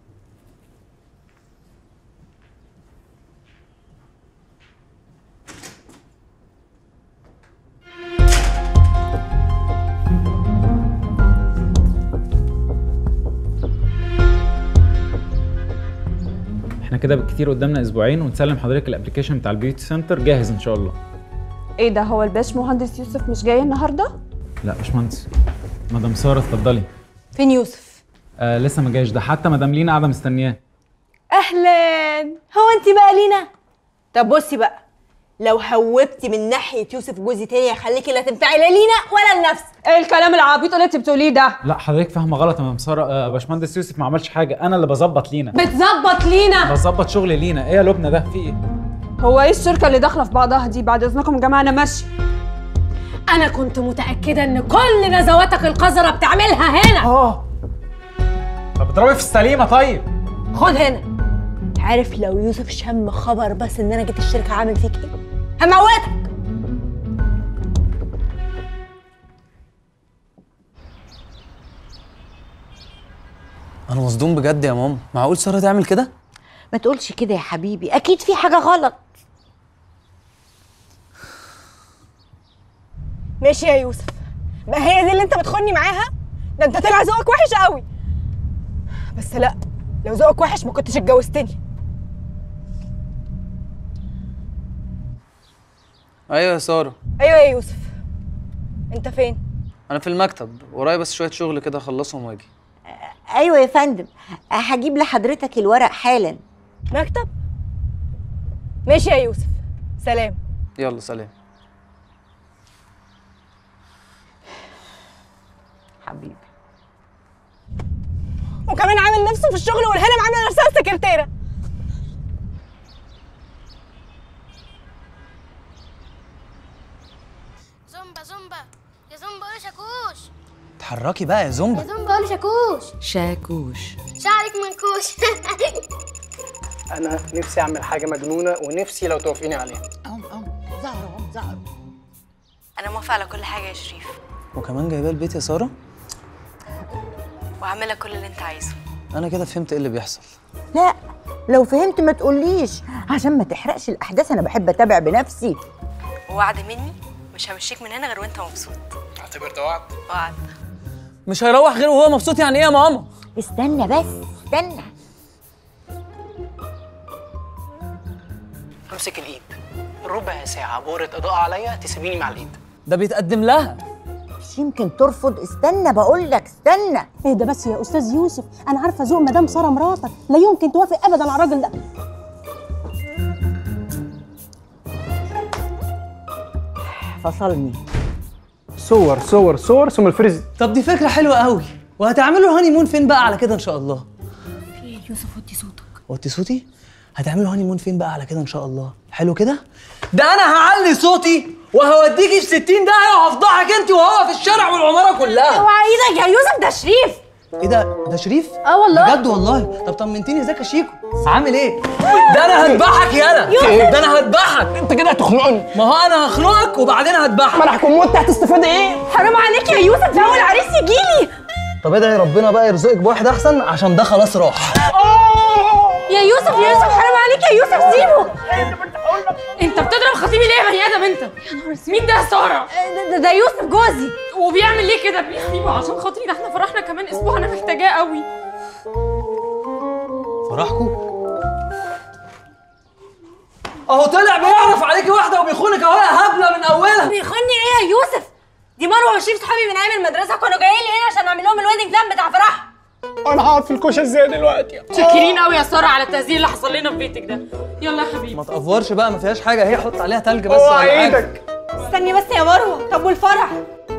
كده بالكتير قدامنا اسبوعين ونسلم حضرتك الابلكيشن بتاع البيوتي سنتر جاهز ان شاء الله ايه ده هو الباش مهندس يوسف مش جاي النهارده لا باشمهندس مدام ساره اتفضلي فين يوسف آه لسه ما جاش ده حتى مدام لينا قاعده مستنياه اهلا هو انت بقى لينا طب بصي بقى لو هوبتي من ناحيه يوسف جوزي تاني هخليكي لا تنفعي لا لينا ولا لنفسك ايه الكلام العبيط اللي انت بتقوليه ده لا حضرتك فاهمه غلط يا مدام ساره آه باشمهندس يوسف ما عملش حاجه انا اللي بظبط لينا بتظبط لينا بظبط شغل لينا ايه يا لبنى ده في ايه هو ايه الشركه اللي داخله في بعضها دي بعد اذنكم يا جماعه انا ماشي انا كنت متاكده ان كل نزواتك القذره بتعملها هنا اه طب بتضربي في السليمه طيب خد هنا عارف لو يوسف شم خبر بس ان انا جيت الشركه عامل فيك ايه هموتك انا مصدوم بجد يا ماما معقول ساره تعمل كده ما تقولش كده يا حبيبي اكيد في حاجه غلط ماشي يا يوسف بقى هي دي اللي انت بتخوني معاها ده انت طلع ذوقك وحش قوي بس لا لو ذوقك وحش ما كنتش اتجوزتني ايوه يا ساره ايوه يا يوسف انت فين انا في المكتب ورايا بس شويه شغل كده اخلصهم واجي ايوه يا فندم هجيب لحضرتك الورق حالا مكتب ماشي يا يوسف سلام يلا سلام حبيبي وكمان عامل نفسه في الشغل والهانم عامله نفسها سكرتيره زومبا زومبا يا زومبا قولي شاكوش اتحركي بقى يا زومبا يا زومبا قولي شاكوش شاكوش شعرك منكوش انا نفسي اعمل حاجه مجنونه ونفسي لو توافقيني عليها زهرة زهرة انا موافقه على كل حاجه يا شريف وكمان جايباه البيت يا ساره وهعمل لك كل اللي انت عايزه انا كده فهمت ايه اللي بيحصل لا لو فهمت ما تقوليش عشان ما تحرقش الاحداث انا بحب اتابع بنفسي ووعد مني مش همشيك من هنا غير وانت مبسوط اعتبر ده وعد وعد مش هيروح غير وهو مبسوط يعني ايه يا ماما استنى بس استنى امسك الايد ربع ساعه بورة اضاءه عليا تسيبيني مع الايد ده بيتقدم لها مش يمكن ترفض استنى بقول لك استنى ايه ده بس يا استاذ يوسف انا عارفه ذوق مدام ساره مراتك لا يمكن توافق ابدا على الراجل ده فصلني صور صور صور ثم الفريز طب دي فكره حلوه قوي وهتعملوا هاني مون فين بقى على كده ان شاء الله في ايه يوسف وطي صوتك وطي صوتي هتعملوا هاني مون فين بقى على كده ان شاء الله حلو كده ده انا هعلي صوتي وهوديكي في 60 داهيه وهفضحك انت وهو في الشارع والعماره كلها اوعى ايدك يا يوسف ده شريف ايه ده ده شريف اه والله بجد والله طب طمنتيني ازيك يا شيكو عامل ايه ده انا هذبحك يالا يوسف. ده انا هذبحك انت كده هتخنقني ما هو انا هخنقك وبعدين هذبحك ما انا هكون مت هتستفاد ايه حرام عليك يا يوسف ده اول عريس يجيلي طب ادعي ربنا بقى يرزقك بواحد احسن عشان ده خلاص راح يا يوسف يا يوسف حرام عليك يا يوسف سيبه انت بتضرب خطيبي ليه يا بني ادم انت يا نهار مين ده يا ساره ده, ده يوسف جوزي وبيعمل ليه كده بيسيبه عشان خاطري ده احنا فرحنا كمان اسبوع انا محتاجاه قوي فرحكم اهو طلع بيعرف عليكي واحده وبيخونك اهو يا هبله من اولها بيخوني ايه يا يوسف دي مروه وشريف صحابي من ايام المدرسه كانوا جايين لي هنا عشان اعمل لهم الويدنج بلان بتاع فرحهم انا هقعد في الكوشه ازاي دلوقتي شاكرين قوي يا ساره على التهزيق اللي حصل لنا في بيتك ده يلا يا حبيبي ما تقفرش بقى ما فيهاش حاجه هي حط عليها تلج بس اوعى ولا حاجة. ايدك استني بس يا مروه طب والفرح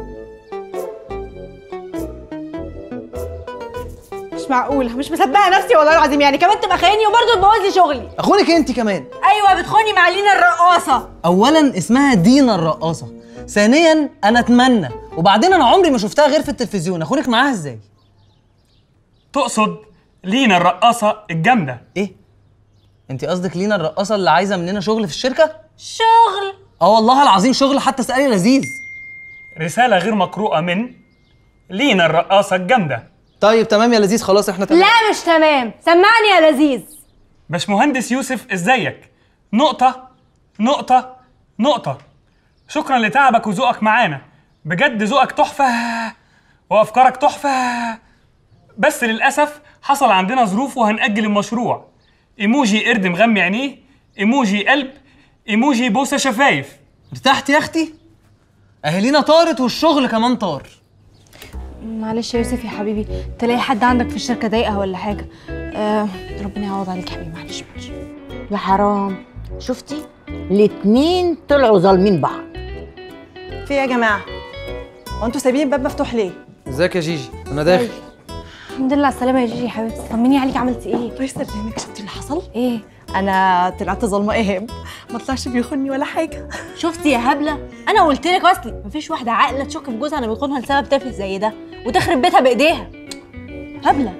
مش معقوله مش مصدقه نفسي والله العظيم يعني كمان تبقى خايني وبرضه تبوظ لي شغلي اخونك انت كمان ايوه بتخوني مع لينا الرقاصه اولا اسمها دينا الرقاصه ثانيا انا اتمنى وبعدين انا عمري ما شفتها غير في التلفزيون اخونك معاها ازاي تقصد لينا الرقاصه الجامده ايه انت قصدك لينا الرقاصه اللي عايزه مننا شغل في الشركه شغل اه والله العظيم شغل حتى اسالي لذيذ رساله غير مقروءه من لينا الرقاصه الجامده طيب تمام يا لذيذ خلاص احنا تمام لا مش تمام سمعني يا لذيذ باشمهندس يوسف ازيك نقطة نقطة نقطة شكرا لتعبك وذوقك معانا بجد ذوقك تحفة وأفكارك تحفة بس للأسف حصل عندنا ظروف وهنأجل المشروع ايموجي قرد مغمي عينيه ايموجي قلب ايموجي بوسه شفايف ارتحت يا اختي اهالينا طارت والشغل كمان طار معلش يا يوسف يا حبيبي تلاقي حد عندك في الشركه ضايقها ولا حاجه آه ربنا يعوض عليك يا حبيبي معلش معلش يا حرام شفتي الاتنين طلعوا ظالمين بعض في ايه يا جماعه هو انتوا سايبين الباب مفتوح ليه ازيك يا جيجي انا داخل الحمد لله على السلامه يا جيجي يا حبيبتي طمني عليك عملتي ايه الله يسلمك شفتي اللي حصل ايه انا طلعت ظلمه ايهاب ما طلعش بيخوني ولا حاجه شفتي يا هبله انا قلت لك اصلي مفيش واحده عاقله تشك في جوزها انه بيخونها لسبب تافه زي ده وتخرب بيتها بايديها هبله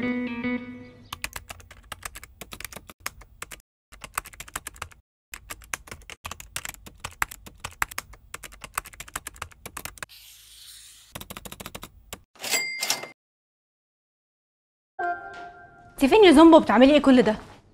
انت فين يا زومبا بتعملي ايه كل ده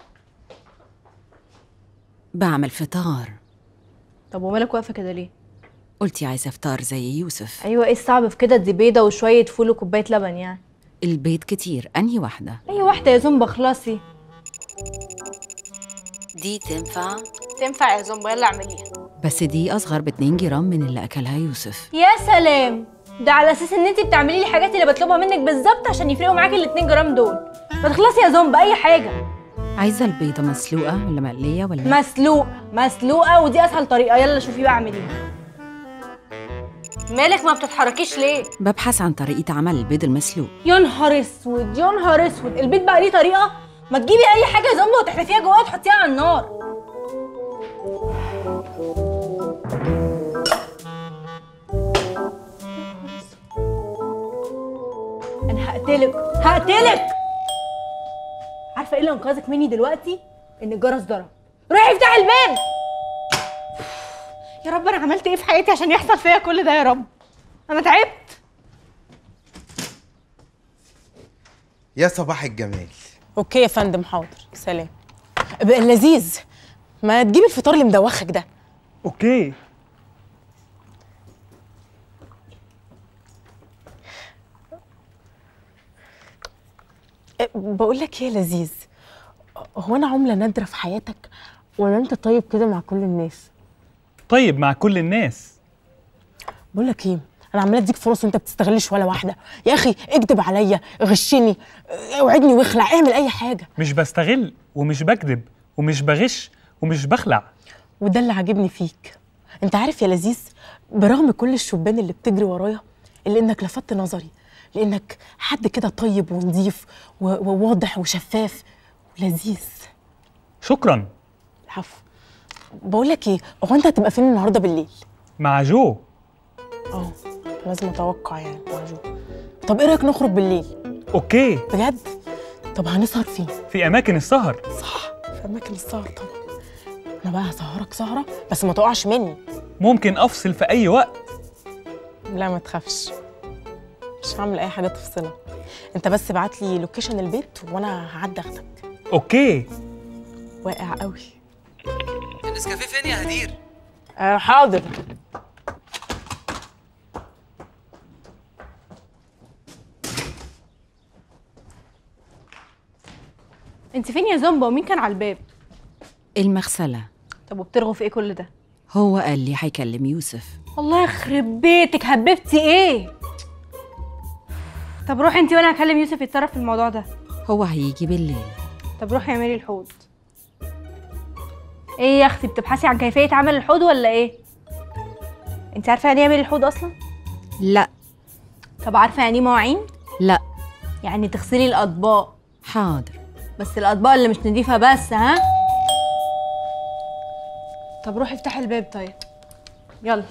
بعمل فطار طب ومالك واقفه كده ليه قلتي عايزة فطار زي يوسف ايوه ايه الصعب في كده دي بيضه وشويه فول وكوبايه لبن يعني البيض كتير أنهي واحدة اي واحده يا زومبا خلاصي دي تنفع تنفع يا زومبا يلا اعمليها بس دي أصغر ب 2 جرام من اللي أكلها يوسف يا سلام ده على اساس ان انت بتعملي لي الحاجات اللي بطلبها منك بالظبط عشان يفرقوا معاكي ال 2 جرام دول ما تخلصي يا زومبا اي حاجه عايزة البيضة مسلوقة ولا مقلية ولا مسلوق مسلوقه ودي اسهل طريقه يلا شوفي بقى اعمليها مالك ما بتتحركيش ليه ببحث عن طريقة عمل البيض المسلوق يا نهار اسود يا نهار اسود البيت بقى ليه طريقه ما تجيبي اي حاجه يا زومبا وتحدفيها جواه وتحطيها على النار انا هقتلك هقتلك عارفه ايه اللي انقذك مني دلوقتي ان الجرس ضرب روحي افتحي الباب يا رب انا عملت ايه في حياتي عشان يحصل فيا كل ده يا رب انا تعبت يا صباح الجمال اوكي يا فندم حاضر سلام بقى لذيذ ما تجيب الفطار اللي مدوخك ده اوكي أه، بقول لك ايه يا لذيذ هو انا عمله نادره في حياتك ولا انت طيب كده مع كل الناس طيب مع كل الناس بقول لك ايه انا عماله اديك فرص وانت بتستغلش ولا واحده يا اخي اكدب عليا غشني اه، اوعدني واخلع اعمل اي حاجه مش بستغل ومش بكذب ومش بغش ومش بخلع وده اللي عاجبني فيك انت عارف يا لذيذ برغم كل الشبان اللي بتجري ورايا الا انك لفتت نظري لانك حد كده طيب ونظيف و- وواضح وشفاف ولذيذ شكرا العفو بقول لك ايه هو انت هتبقى فين النهارده بالليل مع جو اه لازم اتوقع يعني مع جو طب ايه رايك نخرج بالليل اوكي بجد طب هنسهر فين في اماكن السهر صح في اماكن السهر طبعا انا بقى هسهرك سهره بس ما تقعش مني ممكن افصل في اي وقت لا ما تخافش مش هعمل اي حاجه تفصلك انت بس ابعت لي لوكيشن البيت وانا هعدي اخدك اوكي واقع قوي النسكافيه فين يا هدير آه حاضر انت فين يا زومبا ومين كان على الباب المغسلة طب وبترغوا في ايه كل ده هو قال لي هيكلم يوسف الله يخرب بيتك هببتي ايه طب روحي انت وانا هكلم يوسف يتصرف في الموضوع ده هو هيجي بالليل طب روحي اعملي الحوض ايه يا اختي بتبحثي عن كيفيه عمل الحوض ولا ايه انت عارفه يعني ايه يعمل الحوض اصلا لا طب عارفه يعني ايه مواعين لا يعني تغسلي الاطباق حاضر بس الاطباق اللي مش نضيفه بس ها طب روحي افتحي الباب طيب يلا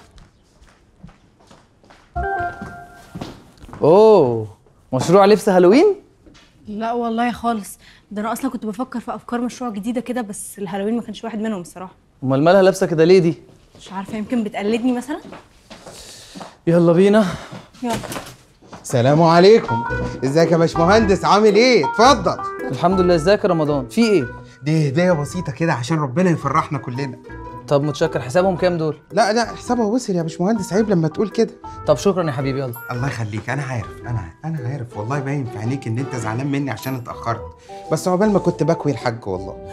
اوه مشروع لبس هالوين لا والله خالص ده انا اصلا كنت بفكر في افكار مشروع جديده كده بس الهالوين ما كانش واحد منهم الصراحه امال مالها لابسه كده ليه دي مش عارفه يمكن بتقلدني مثلا يلا بينا يلا سلام عليكم ازيك يا باشمهندس عامل ايه اتفضل الحمد لله ازيك يا رمضان في ايه دي هديه بسيطه كده عشان ربنا يفرحنا كلنا طب متشكر حسابهم كام دول لا لا حسابها وصل يا باشمهندس عيب لما تقول كده طب شكرا يا حبيبي يلا الله يخليك انا عارف انا انا عارف والله باين في عينيك ان انت زعلان مني عشان اتاخرت بس عقبال ما كنت بكوي الحاج والله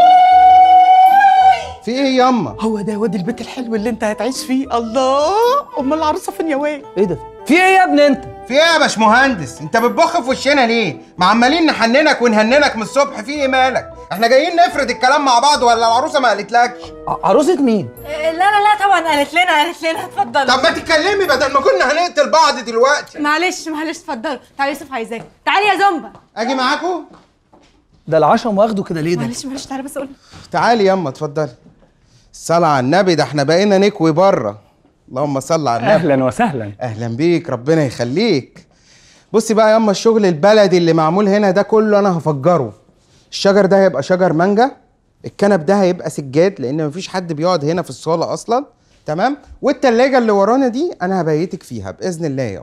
في ايه ياما هو ده واد البيت الحلو اللي انت هتعيش فيه الله امال العروسه فين يا واد ايه ده في ايه يا ابني انت في ايه يا باشمهندس انت بتبخ في وشنا ليه ما عمالين نحننك ونهننك من الصبح في ايه مالك احنا جايين نفرد الكلام مع بعض ولا العروسه ما قالتلكش عروسه مين لا لا لا طبعا قالت لنا قالت لنا اتفضلوا طب ما تتكلمي بدل ما كنا هنقتل بعض دلوقتي معلش معلش اتفضلوا تعالي يوسف عايزاك تعالي يا زومبا اجي معاكم ده العشم واخده كده ليه ده معلش معلش تعالي بس اقول تعالي ياما اتفضلي الصلاة على النبي ده احنا بقينا نكوي بره اللهم صل على النبي اهلا وسهلا اهلا بيك ربنا يخليك بصي بقى ياما الشغل البلدي اللي معمول هنا ده كله انا هفجره الشجر ده هيبقى شجر مانجا الكنب ده هيبقى سجاد لان مفيش حد بيقعد هنا في الصاله اصلا تمام والتلاجة اللي ورانا دي انا هبيتك فيها باذن الله ياما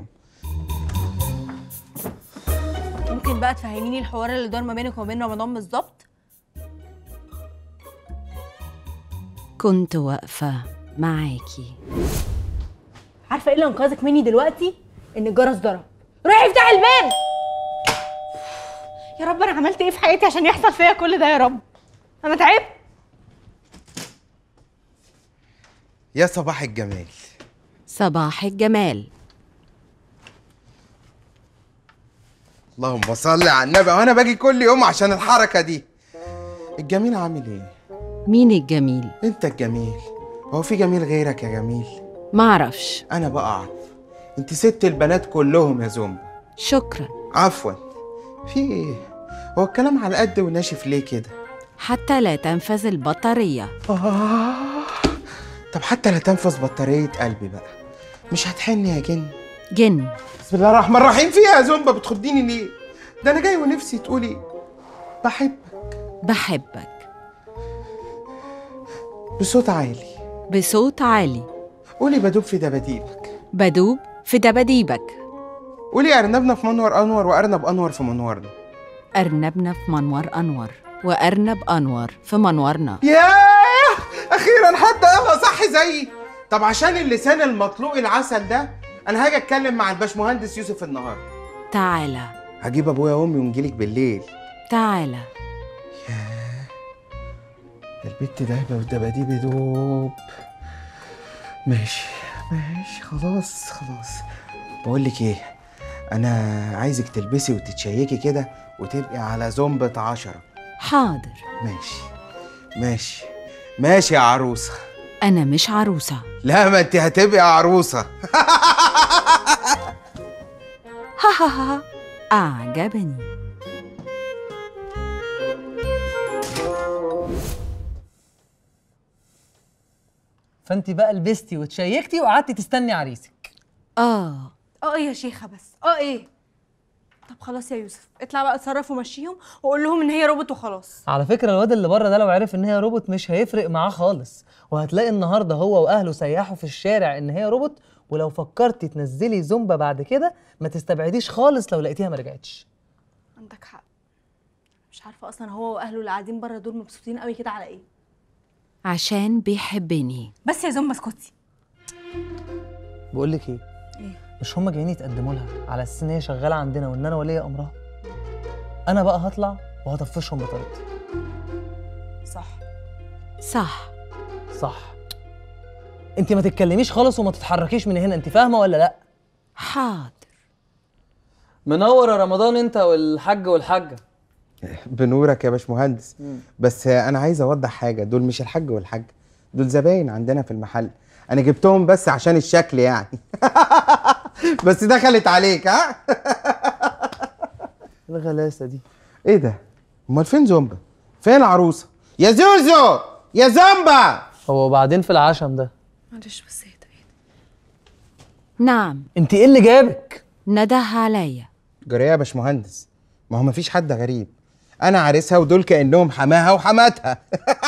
ممكن بقى تفهميني الحوار اللي دار ما بينك وما بين رمضان بالظبط كنت واقفة معاكي عارفه ايه اللي انقذك مني دلوقتي ان الجرس ضرب روحي افتحي الباب يا رب انا عملت ايه في حياتي عشان يحصل فيا كل ده يا رب انا تعبت يا صباح الجمال صباح الجمال اللهم صل على النبي وانا باجي كل يوم عشان الحركه دي الجميل عامل ايه مين الجميل؟ انت الجميل هو في جميل غيرك يا جميل معرفش انا بقى اعرف انت ست البنات كلهم يا زومبا شكرا عفوا في ايه هو الكلام على قد وناشف ليه كده حتى لا تنفذ البطارية آه. طب حتى لا تنفذ بطارية قلبي بقى مش هتحني يا جن جن بسم الله الرحمن الرحيم في ايه يا زومبا بتخضيني ليه ده انا جاي ونفسي تقولي بحبك بحبك بصوت عالي بصوت عالي قولي بدوب في دباديبك بدوب في دباديبك قولي ارنبنا في منور انور وارنب انور في منورنا أرنبنا في منور أنور وأرنب أنور في منورنا ياه اخيرا حد قالها صح زيي طب عشان اللسان المطلوق العسل ده انا هاجي اتكلم مع الباشمهندس يوسف النهارده تعالى هجيب ابويا وامي ونجيلك بالليل تعالى ده البت دايبه والدباديب دوب ماشي ماشي خلاص خلاص بقول لك ايه انا عايزك تلبسي وتتشيكي كده وتبقي على زومبة عشرة حاضر ماشي ماشي ماشي يا عروسة أنا مش عروسة لا ما انت هتبقي عروسة ها ها ها أعجبني فانت بقى لبستي وتشيكتي وقعدتي تستني عريسك آه اه ايه يا شيخه بس اه ايه طب خلاص يا يوسف اطلع بقى اتصرف ومشيهم وقول لهم ان هي روبوت وخلاص على فكره الواد اللي بره ده لو عرف ان هي روبوت مش هيفرق معاه خالص وهتلاقي النهارده هو واهله سيحوا في الشارع ان هي روبوت ولو فكرتي تنزلي زومبا بعد كده ما تستبعديش خالص لو لقيتيها ما رجعتش عندك حق مش عارفه اصلا هو واهله اللي قاعدين بره دول مبسوطين قوي كده على ايه عشان بيحبني بس يا زومبا اسكتي بقول لك ايه ايه مش هما جايين يتقدموا لها على اساس ان هي شغاله عندنا وان انا ولي امرها انا بقى هطلع وهطفشهم بطريقتي صح صح صح انت ما تتكلميش خالص وما تتحركيش من هنا انت فاهمه ولا لا حاضر منور يا رمضان انت والحاج والحاجه بنورك يا باشمهندس بس انا عايز اوضح حاجه دول مش الحاج والحاج دول زباين عندنا في المحل انا جبتهم بس عشان الشكل يعني بس دخلت عليك ها الغلاسه دي ايه ده امال فين زومبا فين العروسه يا زوزو يا زومبا هو بعدين في العشم ده معلش بس اهدى نعم انت ايه اللي جابك نده عليا جريه يا باشمهندس ما هو مفيش حد غريب انا عريسها ودول كانهم حماها وحماتها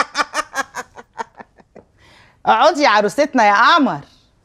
اقعدي يا عروستنا يا قمر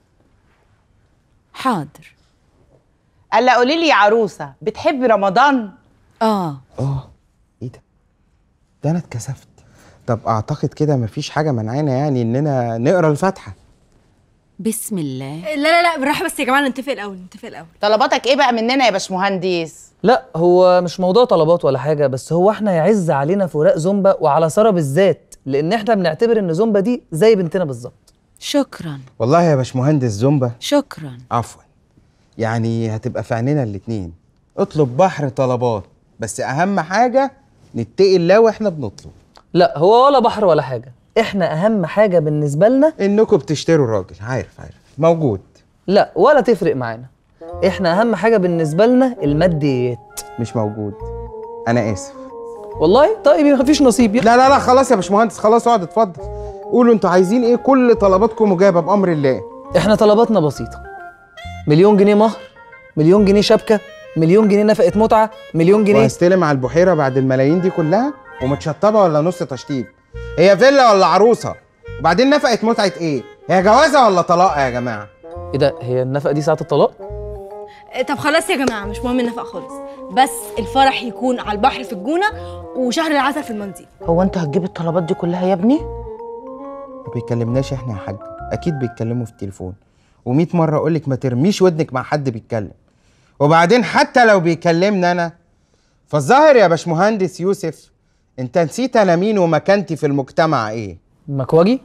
حاضر الا قولي لي يا عروسه بتحبي رمضان اه اه ايه ده ده انا اتكسفت طب اعتقد كده مفيش حاجه منعانا يعني اننا نقرا الفاتحه بسم الله لا لا لا بالراحه بس يا جماعه نتفق الاول نتفق الاول طلباتك ايه بقى مننا يا باشمهندس لا هو مش موضوع طلبات ولا حاجه بس هو احنا يعز علينا فراق زومبا وعلى ساره بالذات لان احنا بنعتبر ان زومبا دي زي بنتنا بالظبط شكرا والله يا باشمهندس زومبا شكرا عفوا يعني هتبقى في عينينا الاتنين اطلب بحر طلبات بس اهم حاجه نتقي الله واحنا بنطلب لا هو ولا بحر ولا حاجه احنا اهم حاجه بالنسبه لنا انكم بتشتروا الراجل عارف عارف موجود لا ولا تفرق معانا احنا اهم حاجه بالنسبه لنا الماديات مش موجود انا اسف والله طيب مفيش نصيب لا لا لا خلاص يا باشمهندس خلاص اقعد اتفضل قولوا انتوا عايزين ايه كل طلباتكم مجابه بامر الله احنا طلباتنا بسيطه مليون جنيه مهر مليون جنيه شبكه مليون جنيه نفقه متعه مليون جنيه وهستلم على البحيره بعد الملايين دي كلها ومتشطبه ولا نص تشطيب هي فيلا ولا عروسه وبعدين نفقه متعه ايه هي جوازه ولا طلاق يا جماعه ايه ده هي النفقه دي ساعه الطلاق آه، طب خلاص يا جماعه مش مهم النفقه خالص بس الفرح يكون على البحر في الجونه وشهر العسل في المالديف هو انت هتجيب الطلبات دي كلها يا ابني ما بيكلمناش احنا يا حاج اكيد بيتكلموا في التليفون و100 مره اقول لك ما ترميش ودنك مع حد بيتكلم وبعدين حتى لو بيكلمني انا فالظاهر يا باشمهندس يوسف انت نسيت انا مين ومكانتي في المجتمع ايه مكواجي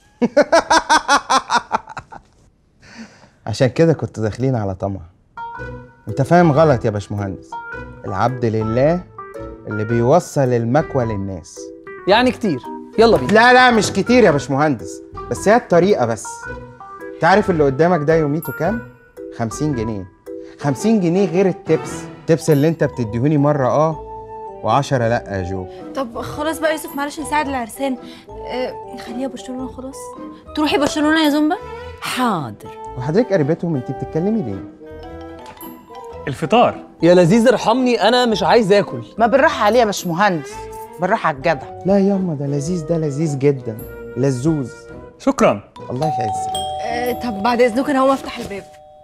عشان كده كنت داخلين على طمع انت فاهم غلط يا باشمهندس العبد لله اللي بيوصل المكوى للناس يعني كتير يلا بينا لا لا مش كتير يا باشمهندس بس هي الطريقه بس تعرف اللي قدامك ده يوميته كام 50 جنيه 50 جنيه غير التبس التبس اللي انت بتديهوني مره اه و10 لا يا جو طب خلاص بقى يوسف معلش نساعد العرسان آه خليها برشلونه خلاص تروحي برشلونه يا زومبا حاضر وحضرتك قريبتهم انت بتتكلمي ليه الفطار يا لذيذ ارحمني انا مش عايز اكل ما بالراحه عليه يا باشمهندس بالراحه على الجدع لا ياما ده لذيذ ده لذيذ جدا لزوز شكرا الله يعزك آه طب بعد اذنكم انا هقوم افتح الباب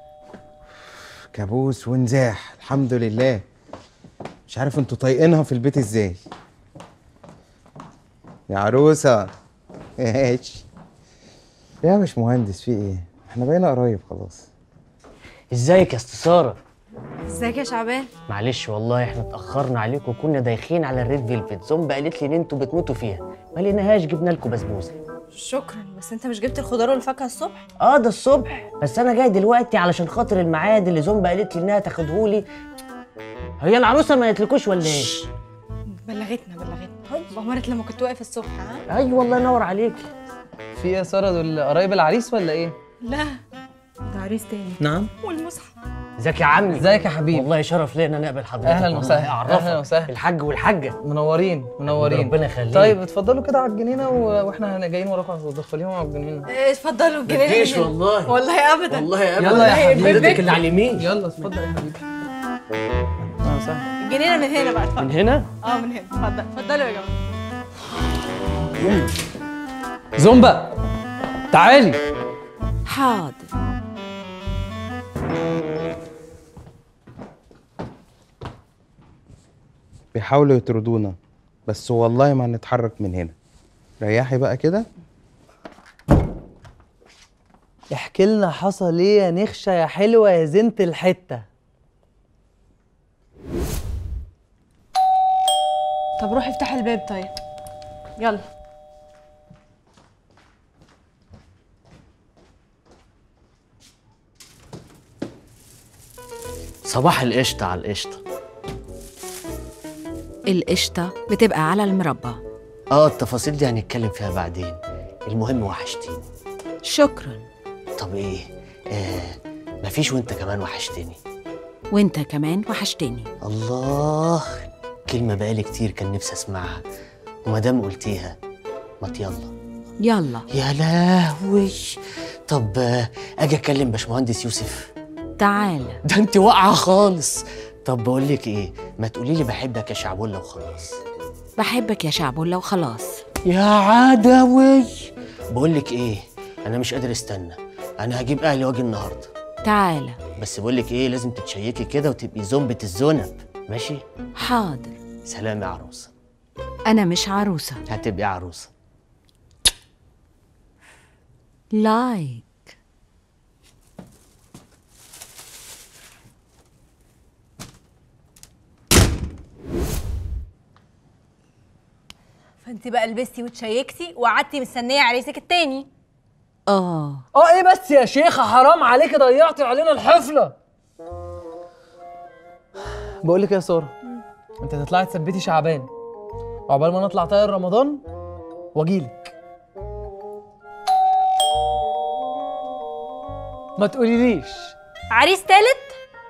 كابوس ونزاح الحمد لله مش عارف انتوا طايقينها في البيت ازاي يا عروسه ماشي يا مش مهندس في ايه احنا بقينا قرايب خلاص ازيك يا استاذ ساره ازيك يا شعبان معلش والله احنا اتاخرنا عليكم وكنا دايخين على الريد فيلفت زومبا قالت لي ان انتوا بتموتوا فيها ما لقيناهاش جبنا لكم بسبوسه شكرا بس انت مش جبت الخضار والفاكهه الصبح اه ده الصبح بس انا جاي دلوقتي علشان خاطر الميعاد اللي زومبا قالت لي انها تاخدهولي هي العروسه ما قالتلكوش ولا ايه بلغتنا بلغتنا بأمرت لما كنت واقف الصبح ها ايوه الله ينور عليك في ايه يا ساره دول قرايب العريس ولا ايه لا ده عريس تاني نعم والمصحف ازيك يا عمي ازيك يا حبيبي والله شرف ليا ان انا اقابل حضرتك اهلا والله وسهلا اعرفك اهلا وسهلا الحاج والحاجه منورين منورين ربنا يخليك. طيب اتفضلوا كده على الجنينه و... واحنا هنا جايين وراكم دخليهم على الجنينه آه، اتفضلوا الجنينه متجيش من هنا. والله. والله ابدا والله ابدا يلا يا حبيبي حضرتك اللي على اليمين يلا اتفضل يا حبيبي اهلا وسهلا الجنينه من هنا بقى اتفضل من هنا اه من هنا اتفضل اتفضلوا يا جماعه زومبا تعالي حاضر بيحاولوا يطردونا بس والله ما هنتحرك من هنا ريحي بقى كده احكي لنا حصل ايه يا نخشه يا حلوه يا زنت الحته طب روحي افتحي الباب طيب يلا صباح القشطه على القشطه القشطة بتبقى على المربى اه التفاصيل دي هنتكلم فيها بعدين المهم وحشتيني شكرا طب ايه آه مفيش وانت كمان وحشتني وانت كمان وحشتني الله كلمة بقالي كتير كان نفسي اسمعها ومادام قلتيها ما يلا يلا يا لهوي طب آه، اجي اكلم باشمهندس يوسف تعالى ده انت واقعه خالص طب بقول لك ايه ما تقولي لي بحبك يا شعبولة وخلاص بحبك يا شعبولة وخلاص يا عدوي بقول لك ايه انا مش قادر استنى انا هجيب اهلي واجي النهارده تعالى بس بقول لك ايه لازم تتشيكي كده وتبقي زومبة الزنب ماشي حاضر سلام يا عروسه أنا مش عروسة هتبقي عروسه لايك فانت بقى لبستي وتشيكتي وقعدتي مستنيه عريسك التاني اه اه ايه بس يا شيخه حرام عليكي ضيعتي علينا الحفله بقول لك يا ساره انت هتطلعي تثبتي شعبان وعقبال ما نطلع طاير رمضان واجيلك ما تقوليليش عريس تالت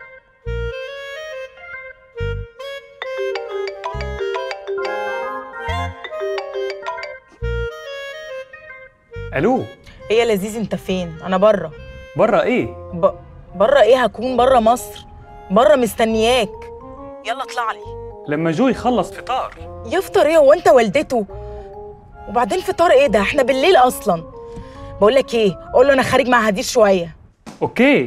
الو ايه يا لذيذ انت فين انا بره بره ايه ب... بره ايه هكون بره مصر بره مستنياك يلا اطلع لي لما جو يخلص فطار يفطر ايه هو انت والدته وبعدين فطار ايه ده احنا بالليل اصلا بقول لك ايه قول له انا خارج مع هدير شويه اوكي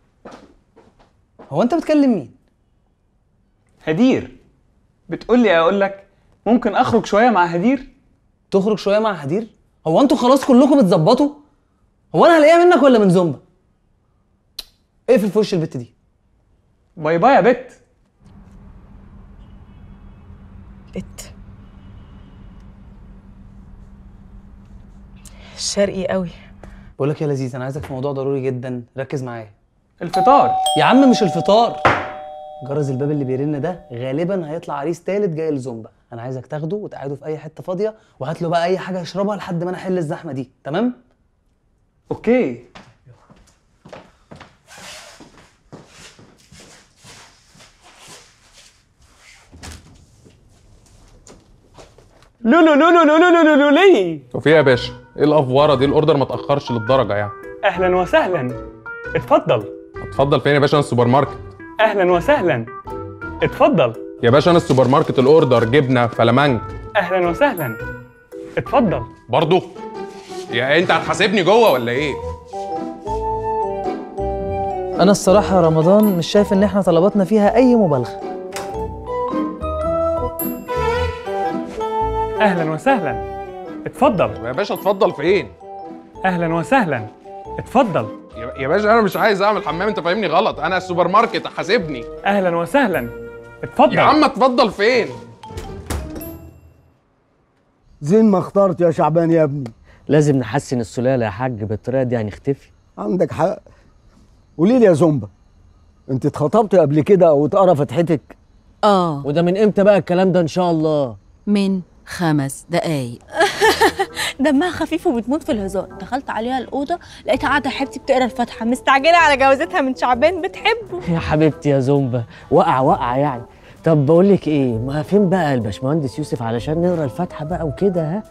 هو انت بتكلم مين هدير بتقول لي اقول لك ممكن اخرج شويه مع هدير تخرج شويه مع هدير هو انتوا خلاص كلكم بتظبطوا هو انا هلاقيها منك ولا من زومبا اقفل في وش البت دي باي باي يا بت بت شرقي قوي بقول لك يا لذيذ انا عايزك في موضوع ضروري جدا ركز معايا الفطار يا عم مش الفطار جرس الباب اللي بيرن ده غالبا هيطلع عريس تالت جاي لزومبا انا عايزك تاخده وتقعده في اي حته فاضيه وهات له بقى اي حاجه يشربها لحد ما انا احل الزحمه دي تمام اوكي لو لو لو لو لو لو لو لو ليه وفي إيه يا باشا ايه الافوره دي الاوردر ما تاخرش للدرجه يعني اهلا وسهلا اتفضل اتفضل فين يا باشا انا السوبر ماركت اهلا وسهلا اتفضل يا باشا انا السوبر ماركت الاوردر جبنه فلامنك اهلا وسهلا اتفضل برضه يا انت هتحاسبني جوه ولا ايه انا الصراحه يا رمضان مش شايف ان احنا طلباتنا فيها اي مبالغه اهلا وسهلا اتفضل يا باشا اتفضل فين اهلا وسهلا اتفضل يا يا باشا انا مش عايز اعمل حمام انت فاهمني غلط انا السوبر ماركت حاسبني اهلا وسهلا اتفضل يا عم اتفضل فين زين ما اخترت يا شعبان يا ابني لازم نحسن السلاله يا حاج بالطريقه دي هنختفي عندك حق قولي لي يا زومبا انت اتخطبتي قبل كده او اتقرا فتحتك اه وده من امتى بقى الكلام ده ان شاء الله من خمس دقايق دمها خفيف وبتموت في الهزار دخلت عليها الاوضه لقيتها قاعده حبيبتي بتقرا الفاتحه مستعجله على جوازتها من شعبان بتحبه يا حبيبتي يا زومبا وقع وقع يعني طب بقول لك ايه ما فين بقى الباشمهندس يوسف علشان نقرا الفاتحه بقى وكده ها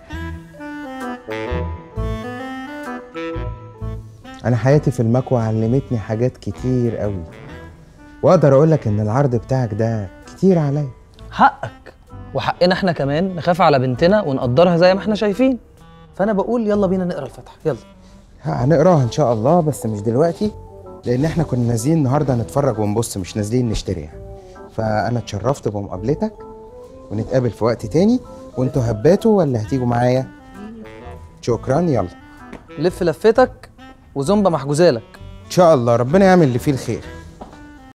انا حياتي في المكوى علمتني حاجات كتير قوي واقدر اقول لك ان العرض بتاعك ده كتير عليا حقك وحقنا احنا كمان نخاف على بنتنا ونقدرها زي ما احنا شايفين فانا بقول يلا بينا نقرا الفاتحه يلا ها، هنقراها ان شاء الله بس مش دلوقتي لان احنا كنا نازلين النهارده نتفرج ونبص مش نازلين نشتري يعني فانا اتشرفت بمقابلتك ونتقابل في وقت تاني وانتوا هباتوا ولا هتيجوا معايا شكرا يلا لف لفتك وزومبا محجوزالك ان شاء الله ربنا يعمل اللي فيه الخير